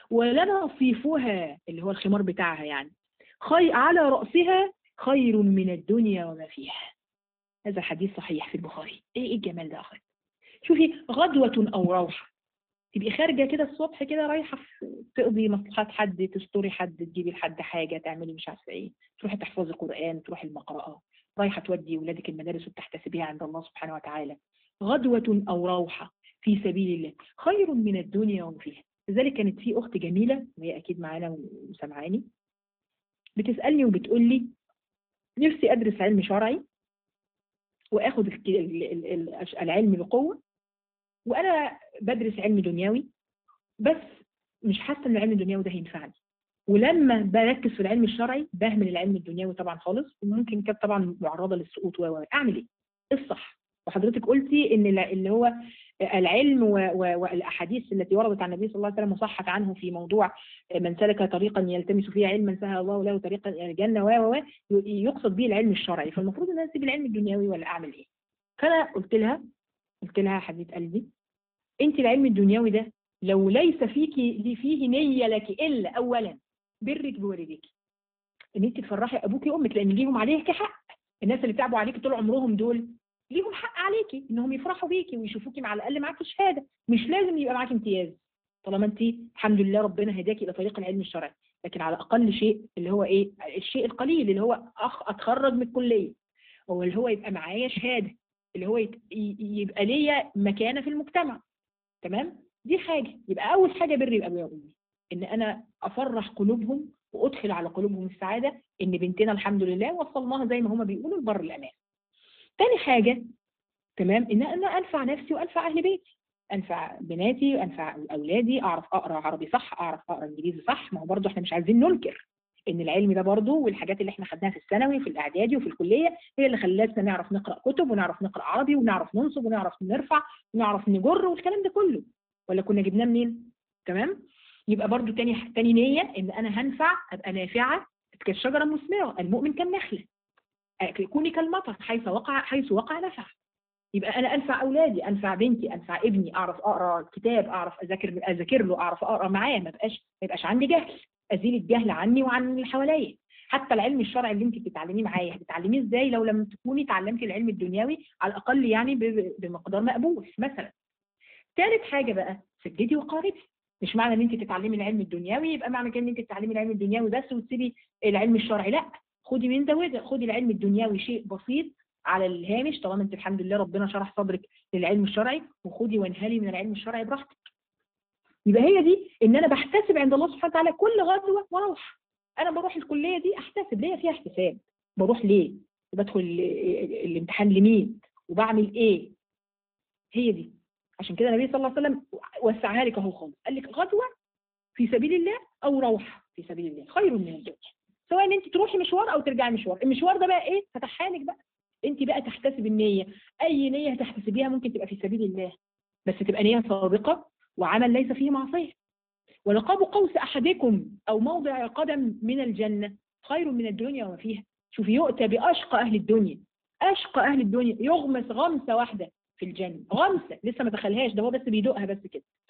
ولنصيفها اللي هو الخمار بتاعها يعني خي على رأسها خير من الدنيا وما فيها هذا حديث صحيح في البخاري ايه الجمال ده اخي شوفي غدوة او روحة تبقي خارجة كده الصبح كده رايحة تقضي مصلحات حد تستوري حد تجيبي لحد حاجة تعملي مش عارفة ايه تروحي تحفظي قرآن تروحي المقرأة رايحة تودي ولادك المدارس وتحتسبيها عند الله سبحانه وتعالى غدوة أو روحة في سبيل الله خير من الدنيا وما فيها لذلك كانت في أخت جميلة وهي أكيد معانا وسمعاني بتسألني وبتقول لي نفسي أدرس علم شرعي وآخد العلم بقوة وانا بدرس علم دنيوي بس مش حاسه ان العلم الدنيوي ده هينفعني ولما بركز في العلم الشرعي بهمل العلم الدنيوي طبعا خالص وممكن كانت طبعا معرضه للسقوط و اعمل ايه؟ الصح وحضرتك قلتي ان اللي هو العلم والاحاديث التي وردت عن النبي صلى الله عليه وسلم وصحت عنه في موضوع من سلك طريقا يلتمس فيه علما سهل الله له طريقا الى الجنه و يقصد به العلم الشرعي فالمفروض ان انا اسيب العلم الدنيوي ولا اعمل ايه؟ فانا قلت لها قلت لها حبيبه قلبي انت العلم الدنيوي ده لو ليس فيك فيه نية لك إلا أولا برك بوالديك ان انت تفرحي ابوك وامك لان ليهم عليك حق الناس اللي تعبوا عليك طول عمرهم دول ليهم حق عليكي انهم يفرحوا بيكي ويشوفوكي مع الاقل معاكي شهاده مش لازم يبقى معاكي امتياز طالما انت الحمد لله ربنا هداكي الى طريق العلم الشرعي لكن على اقل شيء اللي هو ايه الشيء القليل اللي هو اخ اتخرج من الكليه او اللي هو يبقى معايا شهاده اللي هو يبقى ليا مكانه في المجتمع تمام دي حاجة يبقى أول حاجة بري بأبويا وأمي إن أنا أفرح قلوبهم وأدخل على قلوبهم السعادة إن بنتنا الحمد لله وصلناها زي ما هما بيقولوا البر الأمان تاني حاجة تمام إن أنا أنفع نفسي وأنفع أهل بيتي أنفع بناتي وأنفع أولادي أعرف أقرأ عربي صح أعرف أقرأ إنجليزي صح ما هو برضه إحنا مش عايزين ننكر ان العلم ده برضه والحاجات اللي احنا خدناها في الثانوي وفي الاعدادي وفي الكليه هي اللي خلتنا نعرف نقرا كتب ونعرف نقرا عربي ونعرف ننصب ونعرف نرفع ونعرف نجر والكلام ده كله ولا كنا جبناه منين تمام يبقى برضو تاني تاني نية ان انا هنفع ابقى نافعة كالشجرة مثمرة المؤمن كالنخلة كوني كالمطر حيث وقع حيث وقع نفع يبقى انا انفع اولادي انفع بنتي انفع ابني اعرف اقرا كتاب اعرف اذاكر اذاكر له اعرف اقرا معاه ما بقاش ما يبقاش عندي جهل ازيل الجهل عني وعن اللي حواليا حتى العلم الشرعي اللي انت بتتعلميه معايا هتتعلميه ازاي لو لم تكوني اتعلمتي العلم الدنيوي على الاقل يعني بمقدار مقبول مثلا ثالث حاجة بقى سجدي وقاربي مش معنى ان انت تتعلمي العلم الدنيوي يبقى معنى كده ان انت تتعلمي العلم الدنيوي بس وتسيبي العلم الشرعي لا خدي من ده وده خدي العلم الدنيوي شيء بسيط على الهامش طالما انت الحمد لله ربنا شرح صدرك للعلم الشرعي وخدي وانهلي من العلم الشرعي براحتك يبقى هي دي ان انا بحتسب عند الله سبحانه وتعالى كل غدوه واروح انا بروح الكليه دي احتسب ليا فيها احتساب بروح ليه وبدخل الامتحان لمين وبعمل ايه هي دي عشان كده النبي صلى الله عليه وسلم وسعها لك اهو خالص قال لك غدوه في سبيل الله او روح في سبيل الله خير من الدنيا سواء ان انت تروحي مشوار او ترجعي مشوار المشوار ده بقى ايه فتحها لك بقى انت بقى تحتسب النية اي نية هتحتسبيها ممكن تبقى في سبيل الله بس تبقى نية صادقة وعمل ليس فيه معصية ولقاب قوس احدكم او موضع قدم من الجنة خير من الدنيا وما فيها شوف يؤتى باشقى اهل الدنيا اشقى اهل الدنيا يغمس غمسة واحدة في الجنة غمسة لسه ما دخلهاش ده هو بس بيدوقها بس كده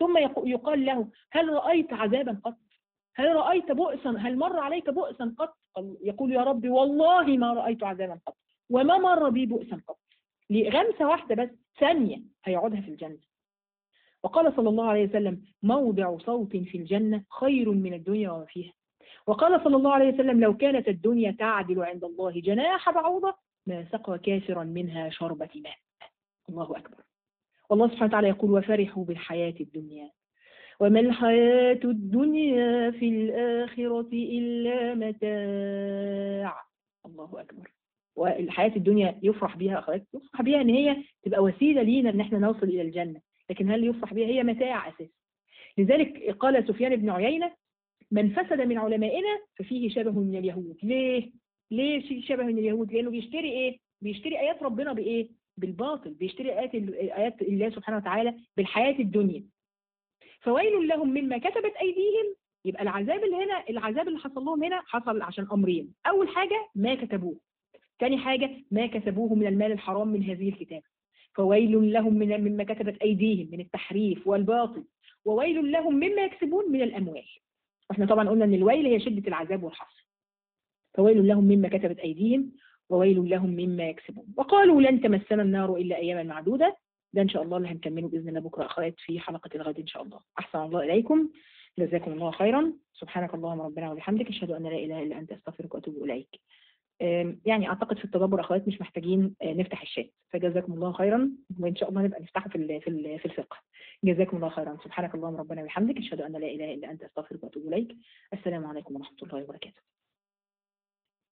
ثم يق- يقال له هل رأيت عذابا قط هل رأيت بؤسا هل مر عليك بؤسا قط قال- يقول يا ربي والله ما رأيت عذابا قط وما مر بي بؤسا قط لغمسة واحدة بس ثانية هيقعدها في الجنة وقال صلى الله عليه وسلم موضع صوت في الجنة خير من الدنيا وما فيها وقال صلى الله عليه وسلم لو كانت الدنيا تعدل عند الله جناح بعوضة ما سقى كافرا منها شربة ماء الله أكبر والله سبحانه وتعالى يقول وفرحوا بالحياة الدنيا وما الحياة الدنيا في الآخرة إلا متاع الله أكبر والحياة الدنيا يفرح بها أخوات يفرح بها إن هي تبقى وسيلة لينا إن إحنا نوصل إلى الجنة لكن هل يفرح بها هي متاع أساس لذلك قال سفيان بن عيينة من فسد من علمائنا ففيه شبه من اليهود ليه؟ ليه في شبه من اليهود؟ لأنه بيشتري إيه؟ بيشتري آيات ربنا بإيه؟ بالباطل بيشتري آيات آيات الله سبحانه وتعالى بالحياة الدنيا فويل لهم مما كتبت أيديهم يبقى العذاب اللي هنا العذاب اللي حصل لهم هنا حصل عشان أمرين أول حاجة ما كتبوه ثاني حاجة ما كسبوه من المال الحرام من هذه الكتاب فويل لهم من مما كتبت أيديهم من التحريف والباطل وويل لهم مما يكسبون من الأموال واحنا طبعا قلنا ان الويل هي شدة العذاب والحصر فويل لهم مما كتبت أيديهم وويل لهم مما يكسبون وقالوا لن تمسنا النار إلا أياما معدودة ده إن شاء الله اللي هنكمله بإذن الله بكرة أخوات في حلقة الغد إن شاء الله أحسن الله إليكم جزاكم الله خيرا سبحانك اللهم ربنا وبحمدك أشهد أن لا إله إلا أنت أستغفرك وأتوب إليك آم، يعني أعتقد في التدبر أخوات مش محتاجين آه، نفتح الشات فجزاكم الله خيرا وإن شاء الله نبقى نفتحه في ال- في ال- في الفقه جزاكم الله خيرا سبحانك اللهم ربنا وبحمدك أشهد أن لا إله إلا أنت أستغفرك وأتوب إليك السلام عليكم ورحمة الله وبركاته